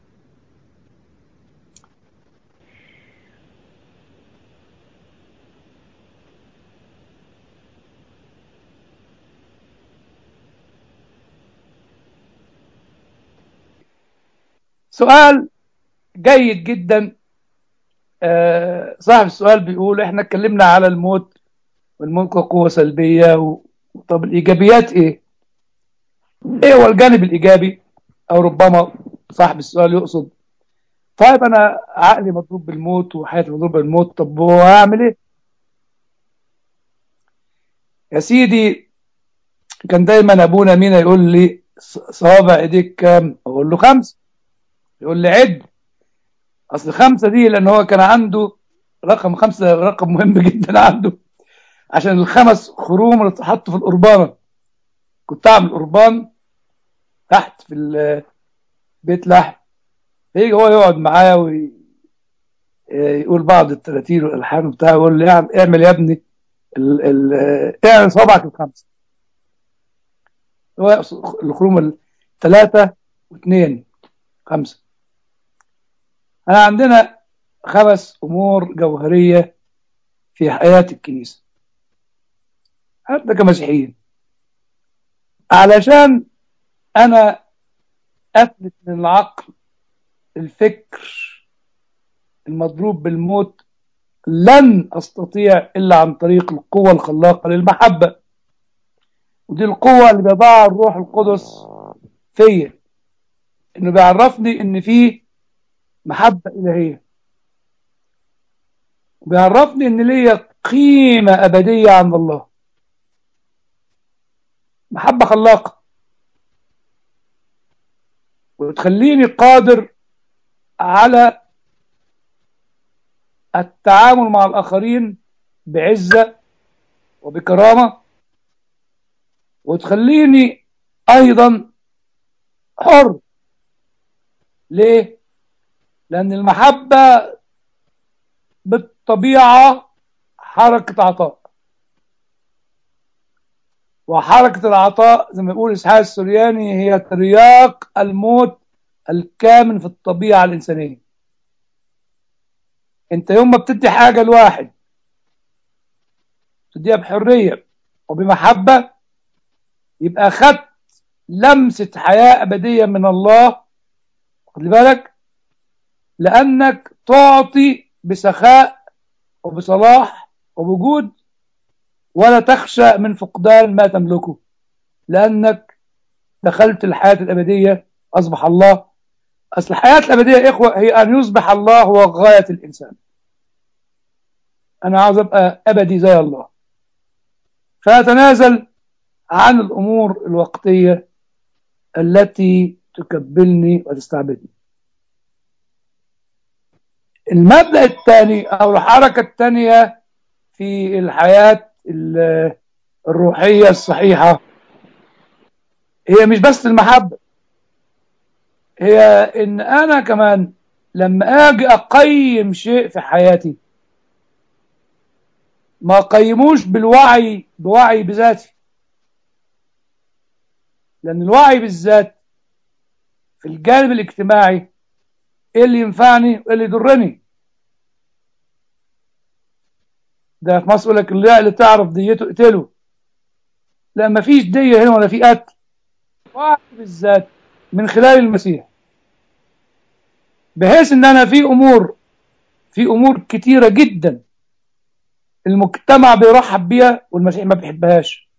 سؤال جيد جدا آه صاحب السؤال بيقول احنا اتكلمنا على الموت والموت كقوة سلبية و... طب الإيجابيات إيه؟ إيه هو الجانب الإيجابي؟ أو ربما صاحب السؤال يقصد طيب أنا عقلي مضروب بالموت وحياتي مضروبة بالموت طب هو هعمل إيه؟ يا سيدي كان دايما أبونا مينا يقول لي صوابع إيديك كام؟ أقول له خمسة يقول لي عد اصل خمسة دي لان هو كان عنده رقم خمسة رقم مهم جدا عنده عشان الخمس خروم اللي اتحطوا في القربانة كنت اعمل قربان تحت في بيت لحم يجي هو يقعد معايا ويقول بعض التراتيل والالحان بتاعه يقول لي اعمل يا ابني ال ال اعمل صوابعك الخمسه هو الخروم الثلاثه واثنين خمسه انا عندنا خمس امور جوهريه في حياه الكنيسه حتى كمسيحيين علشان انا اثبت من العقل الفكر المضروب بالموت لن استطيع الا عن طريق القوه الخلاقه للمحبه ودي القوه اللي بيضعها الروح القدس فيا انه بيعرفني ان في محبه الهيه بيعرفني ان ليا قيمه ابديه عند الله محبه خلاقه وتخليني قادر على التعامل مع الآخرين بعزة وبكرامة وتخليني أيضا حر ليه؟ لأن المحبة بالطبيعة حركة عطاء وحركة العطاء زي ما يقول إسحاق السرياني هي ترياق الموت الكامن في الطبيعة الإنسانية أنت يوم ما بتدي حاجة لواحد تديها بحرية وبمحبة يبقى خدت لمسة حياة أبدية من الله خد بالك لأنك تعطي بسخاء وبصلاح وبوجود ولا تخشى من فقدان ما تملكه لأنك دخلت الحياة الأبدية أصبح الله أصل الحياة الأبدية يا إخوة هي أن يصبح الله هو غاية الإنسان أنا عاوز أبقى أبدي زي الله فأتنازل عن الأمور الوقتية التي تكبلني وتستعبدني المبدأ الثاني أو الحركة الثانية في الحياة الروحية الصحيحة هي مش بس المحبة هي ان انا كمان لما اجي اقيم شيء في حياتي ما اقيموش بالوعي بوعي بذاتي لان الوعي بالذات في الجانب الاجتماعي ايه اللي ينفعني وايه اللي يضرني ده في مصر يقول لك اللي تعرف ديته اقتله لا ما فيش دية هنا ولا في قتل وعي بالذات من خلال المسيح بحيث ان انا في امور في امور كتيرة جدا المجتمع بيرحب بيها والمسيح ما بيحبهاش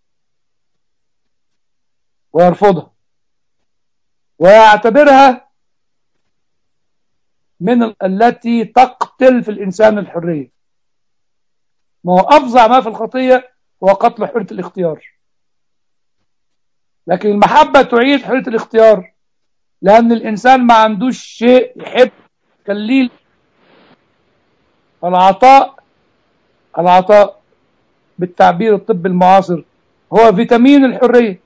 ويرفضها ويعتبرها من ال- التي تقتل في الإنسان الحرية ما هو أفظع ما في الخطية هو قتل حرية الاختيار لكن المحبة تعيد حرية الاختيار لأن الإنسان ما عندوش شيء يحب كليل العطاء العطاء بالتعبير الطبي المعاصر هو فيتامين الحرية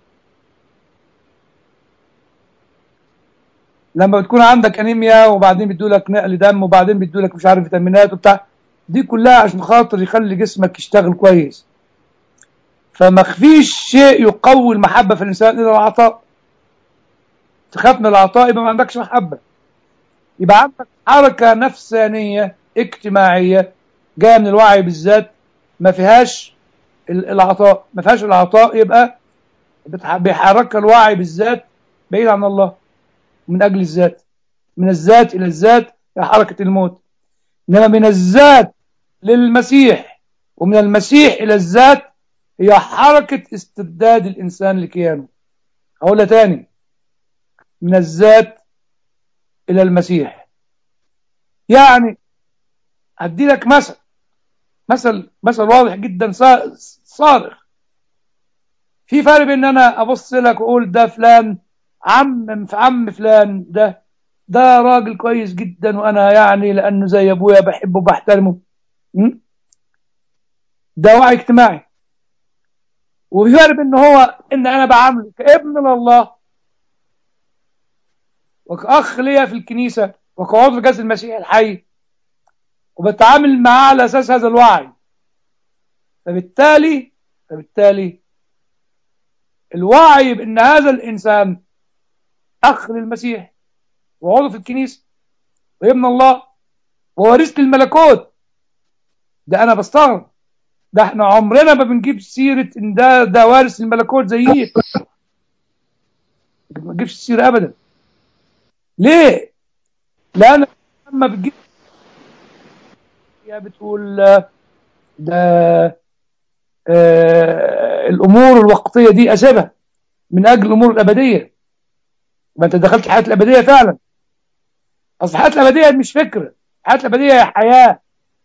لما بتكون عندك انيميا وبعدين بيدوا لك نقل دم وبعدين بيدوا لك مش عارف فيتامينات وبتاع دي كلها عشان خاطر يخلي جسمك يشتغل كويس فما فيش شيء يقوي المحبة في الإنسان إلا العطاء تخاف من العطاء يبقى ما عندكش محبة يبقى عندك حركة نفسانية اجتماعية جاية من الوعي بالذات ما فيهاش ال- العطاء ما فيهاش العطاء يبقى بتح- بيحرك الوعي بالذات بعيد عن الله من أجل الذات من الذات إلى الذات هي حركة الموت إنما من الذات للمسيح ومن المسيح إلى الذات هي حركة استبداد الإنسان لكيانه أقولها تاني من الذات إلى المسيح يعني أدي لك مثل مثل مثل واضح جدا صا- صارخ في فرق بين أنا أبص لك وأقول ده فلان عم في عم فلان ده ده راجل كويس جدا وأنا يعني لأنه زي أبويا بحبه وبحترمه م? ده وعي اجتماعي وفي فرق بين ان هو ان انا بعامله كابن لله وكأخ ليا في الكنيسة وكعضو في جسد المسيح الحي وبتعامل معاه على أساس هذا الوعي فبالتالي فبالتالي الوعي بأن هذا الإنسان أخ للمسيح وعضو في الكنيسة وابن الله وورث للملكوت ده أنا بستغرب ده احنا عمرنا ما بنجيب سيرة ان ده ده وارث الملكوت زيه ما بنجيبش السيرة ابدا ليه؟ لان لما بتجيب يا بتقول آه، ده آه الامور الوقتية دي اسيبها من اجل الامور الابدية ما انت دخلت الحياة الابدية فعلا اصل الحياة الابدية مش فكرة الحياة الابدية هي حياة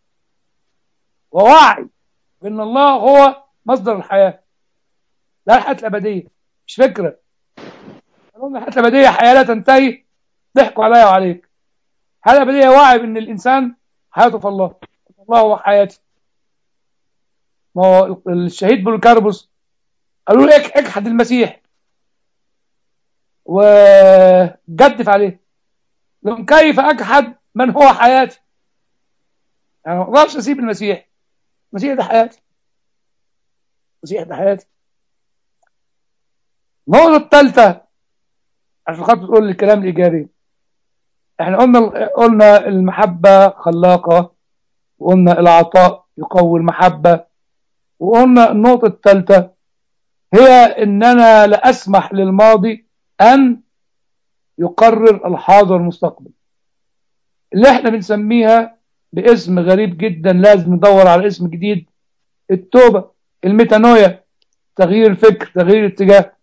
ووعي بان الله هو مصدر الحياة لا الحياة الابدية مش فكرة قالوا الحياة الابدية حياة لا تنتهي ضحكوا عليا وعليك الحياة الابدية وعي بان الانسان حياته في الله الله هو حياتي ما هو الشهيد بولكاربوس قالوا له اك- اجحد المسيح وجدف عليه لهم كيف اجحد من هو حياتي يعني ما اقدرش اسيب المسيح المسيح ده حياتي المسيح ده حياتي النقطة الثالثة عشان خاطر تقول الكلام الإيجابي احنا قلنا قلنا المحبة خلاقة وقلنا العطاء يقوي المحبة وقلنا النقطة الثالثة هي ان انا لا اسمح للماضي ان يقرر الحاضر والمستقبل اللي احنا بنسميها باسم غريب جدا لازم ندور على اسم جديد التوبة الميتانويا تغيير الفكر تغيير الاتجاه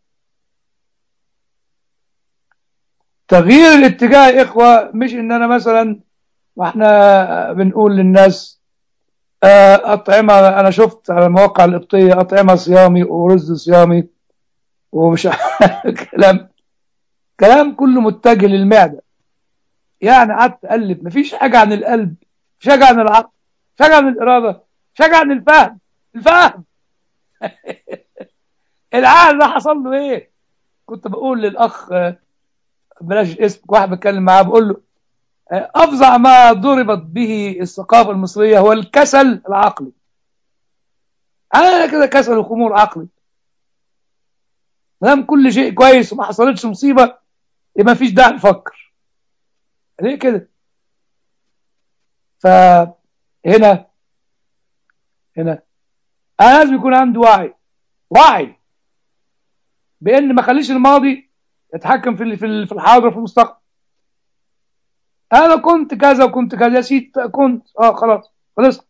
تغيير الاتجاه يا إخوة مش إن أنا مثلا وإحنا بنقول للناس آه، أطعمة أنا شفت على المواقع القبطية أطعمة صيامي ورز صيامي ومش كلام كلام كله متجه للمعدة يعني قعدت أقلب مفيش حاجة عن القلب مفيش حاجة عن العقل مفيش حاجة عن الإرادة مفيش حاجة عن الفهم الفهم العقل ده حصل له إيه كنت بقول للأخ آه، بلاش اسم واحد بتكلم معاه بقول له آه، أفظع ما ضربت به الثقافة المصرية هو الكسل العقلي أنا كده كسل وخمول عقلي ما دام كل شيء كويس وما حصلتش مصيبة يبقى مفيش داعي نفكر ليه كده فهنا هنا أنا لازم يكون عندي وعي وعي بان ما اخليش الماضي يتحكم في ال- في ال- في الحاضر وفي المستقبل انا كنت كذا وكنت كذا يا سيدي كنت اه خلاص خلصنا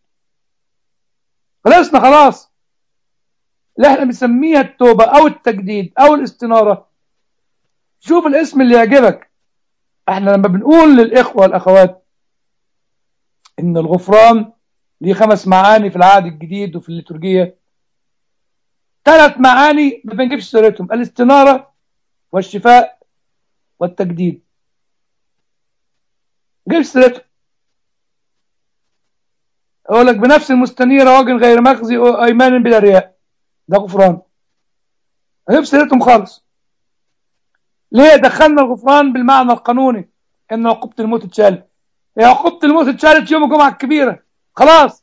خلصنا خلاص اللي احنا بنسميها التوبه او التجديد او الاستناره شوف الاسم اللي يعجبك احنا لما بنقول للاخوه والاخوات ان الغفران ليه خمس معاني في العهد الجديد وفي الليتورجيه ثلاث معاني ما بنجيبش سيرتهم الاستناره والشفاء والتجديد جيب سيرتهم اقول لك بنفس المستنيره وجه غير مخزي ايمان بلا رياء ده غفران جيب سيرتهم خالص ليه دخلنا الغفران بالمعنى القانوني ان عقوبه الموت اتشالت هي عقوبه الموت اتشالت يوم الجمعه الكبيره خلاص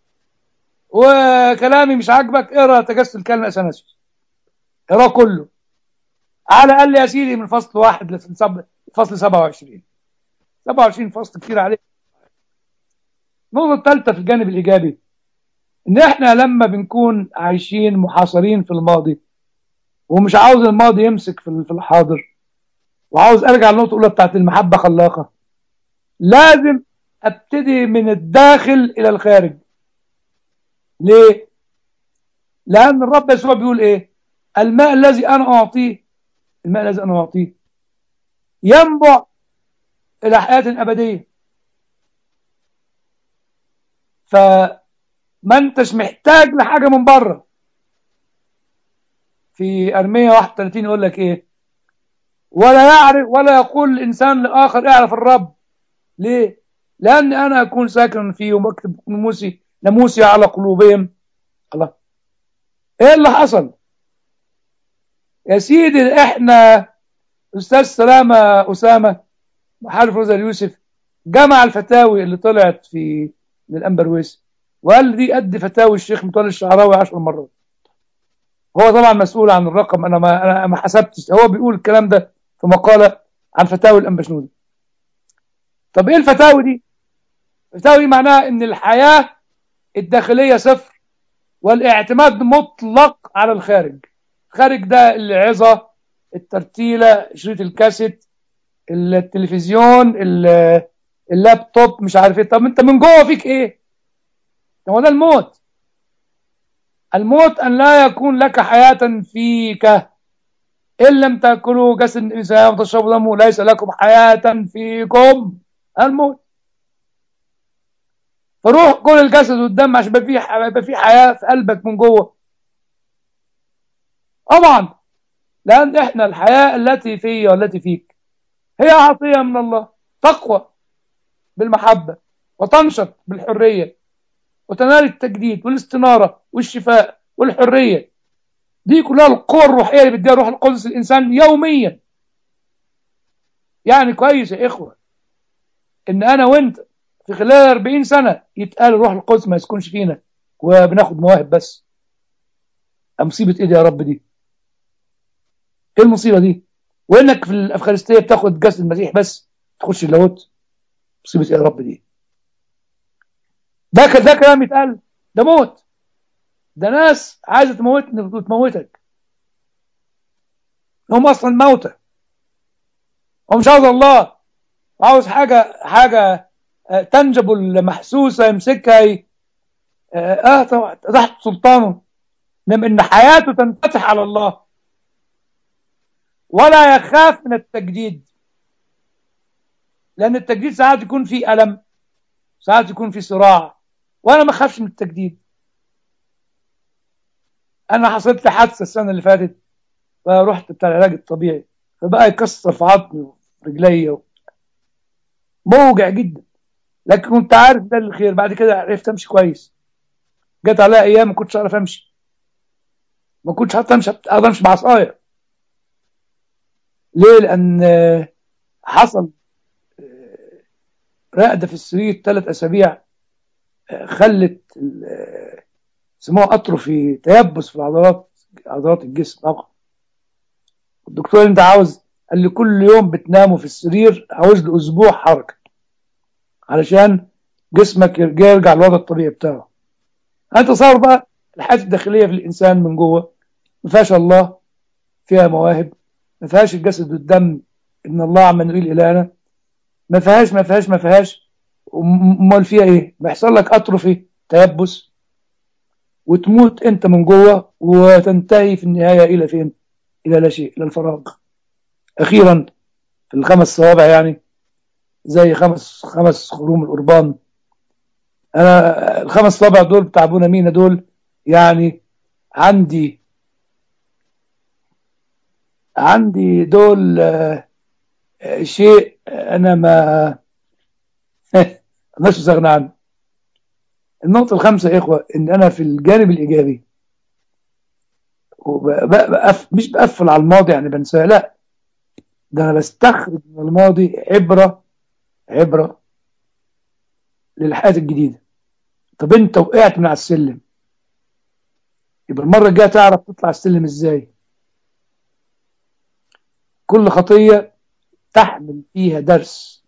وكلامي مش عاجبك اقرا تجسد الكلمه اثناسيوس اقراه كله على الاقل يا سيدي من فصل واحد لفصل 27 27 فصل كتير عليه النقطه الثالثه في الجانب الايجابي ان احنا لما بنكون عايشين محاصرين في الماضي ومش عاوز الماضي يمسك في في الحاضر وعاوز ارجع للنقطه الاولى بتاعت المحبه خلاقه لازم ابتدي من الداخل الى الخارج ليه لان الرب يسوع بيقول ايه الماء الذي انا اعطيه الماء الذي انا اعطيه ينبع الى حياه ابديه فما انتش محتاج لحاجه من بره في ارميه 31 يقول لك ايه ولا يعرف ولا يقول الانسان لاخر اعرف الرب ليه لان انا اكون ساكن فيهم واكتب ناموسي ناموسي على قلوبهم الله ايه اللي حصل يا سيدي احنا استاذ سلامه اسامه محارب روزا يوسف جمع الفتاوي اللي طلعت في من الانبرويس وقال دي قد فتاوي الشيخ متولي الشعراوي 10 مرات هو طبعا مسؤول عن الرقم انا ما انا ما حسبتش هو بيقول الكلام ده في مقاله عن فتاوي الانبشنودي طب ايه الفتاوي دي الفتاوي دي معناها ان الحياه الداخليه صفر والاعتماد مطلق على الخارج الخارج ده العظه الترتيله شريط الكاسيت التلفزيون اللابتوب مش عارف ايه طب انت من جوه فيك ايه هو ده الموت الموت ان لا يكون لك حياه فيك ان لم تاكلوا جسد الانسان وتشربوا دمه ليس لكم حياه فيكم الموت فروح كل الجسد والدم عشان يبقى فيه يبقى فيه حياه في قلبك من جوه طبعا لان احنا الحياه التي في والتي فيك هي عطيه من الله تقوى بالمحبه وتنشط بالحريه وتنال التجديد والاستناره والشفاء والحريه دي كلها القوى الروحيه اللي بيديها روح القدس الانسان يوميا يعني كويس يا اخوه ان انا وانت في خلال 40 سنه يتقال روح القدس ما يسكنش فينا وبناخد مواهب بس مصيبه ايه دي يا رب دي ايه المصيبه دي وانك في الافخارستيه بتاخد جسد المسيح بس تخش اللاهوت مصيبه ايه يا رب دي ده ده كلام يتقال ده موت ده ناس عايزه تموتني وتموتك هم اصلا موتى هو مش عاوز الله عاوز حاجه حاجه تنجبل محسوسه يمسكها اه طبعا تحت سلطانه انما ان حياته تنفتح على الله ولا يخاف من التجديد لان التجديد ساعات يكون فيه الم ساعات يكون فيه صراع وانا ما اخافش من التجديد انا حصلت لي حادثه السنه اللي فاتت فرحت بتاع العلاج الطبيعي فبقى يكسر في عظمي وفي رجلي موجع جدا لكن كنت عارف ده الخير بعد كده عرفت امشي كويس جت عليا ايام ما كنتش اعرف امشي ما كنتش حتى امشي اقدر امشي بعصايه ليه لان حصل رقده في السرير ثلاث اسابيع خلت سموه اتروفي تيبس في العضلات عضلات الجسم طبعا الدكتور انت عاوز قال لي كل يوم بتناموا في السرير عاوز له اسبوع حركه علشان جسمك يرجع للوضع الطبيعي بتاعه انت تصور بقى الحياه الداخليه في الانسان من جوه ما فيهاش الله فيها مواهب ما فيهاش الجسد والدم ان الله عمال نقول الهنا ما فيهاش ما فيهاش ما فيهاش امال فيها ايه بيحصل لك اتروفي تيبس وتموت انت من جوه وتنتهي في النهايه الى فين الى لا شيء الى الفراغ اخيرا في الخمس صوابع يعني زي خمس خمس خروم القربان انا الخمس صوابع دول بتاع ابونا مينا دول يعني عندي عندي دول آه، آه، شيء انا ما مش استغنى عنه النقطة الخامسة يا إخوة إن أنا في الجانب الإيجابي وب- ب- بقف مش بقفل على الماضي يعني بنساه لا ده أنا بستخرج من الماضي عبرة عبرة للحياة الجديدة طب أنت وقعت من على السلم يبقى المرة الجاية تعرف تطلع السلم إزاي كل خطية تحمل فيها درس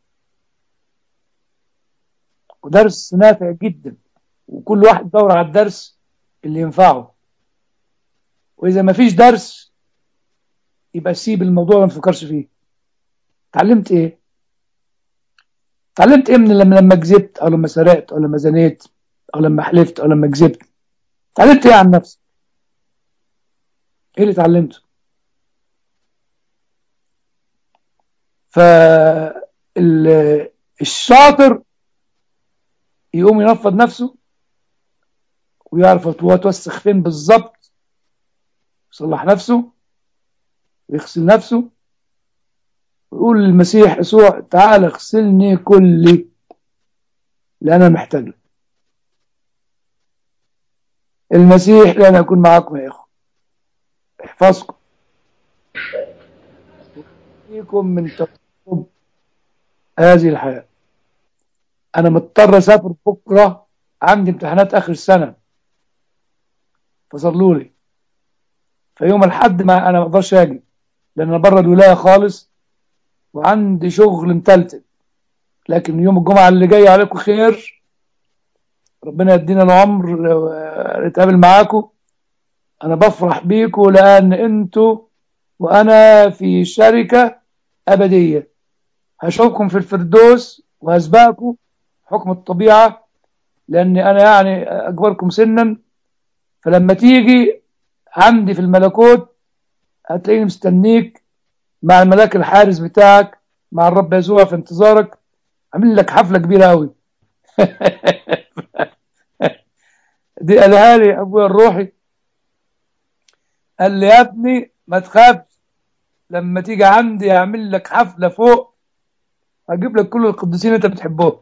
ودرس نافع جدا وكل واحد يدور على الدرس اللي ينفعه واذا ما فيش درس يبقى سيب الموضوع ما تفكرش فيه اتعلمت ايه اتعلمت ايه من لما لما كذبت او لما سرقت او لما زنيت او لما حلفت او لما كذبت اتعلمت ايه عن نفسي ايه اللي اتعلمته فالشاطر يقوم ينفض نفسه ويعرف هو توسخ فين بالظبط يصلح نفسه ويغسل نفسه ويقول للمسيح يسوع تعال اغسلني كلي لأن أنا محتاج لك المسيح لن أكون معكم يا إخوة احفظكم فيكم من تقرب هذه الحياة أنا مضطر أسافر بكرة عندي امتحانات آخر السنة فصلوا لي فيوم الحد ما أنا ما أقدرش أجي لأن أنا بره الولاية خالص وعندي شغل متلتل لكن يوم الجمعة اللي جاي عليكم خير ربنا يدينا العمر آه، نتقابل معاكم أنا بفرح بيكم لأن أنتوا وأنا في شركة أبدية هشوفكم في الفردوس وهسبقكم حكم الطبيعة لأني أنا يعني أكبركم سنا فلما تيجي عندي في الملكوت هتلاقيني مستنيك مع الملاك الحارس بتاعك مع الرب يسوع في انتظارك عامل لك حفلة كبيرة أوي دي قالها لي أبويا الروحي قال لي يا ابني ما تخافش لما تيجي عندي أعمل لك حفلة فوق هجيب لك كل القديسين اللي أنت بتحبهم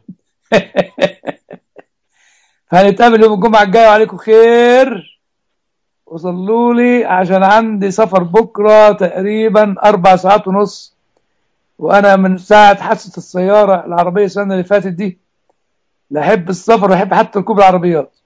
فهنتقابل يوم الجمعة الجاية وعليكم خير وصلوا لي عشان عندي سفر بكرة تقريبا أربع ساعات ونص وأنا من ساعة حادثة السيارة العربية السنة اللي فاتت دي لا أحب السفر ولا أحب حتى ركوب العربيات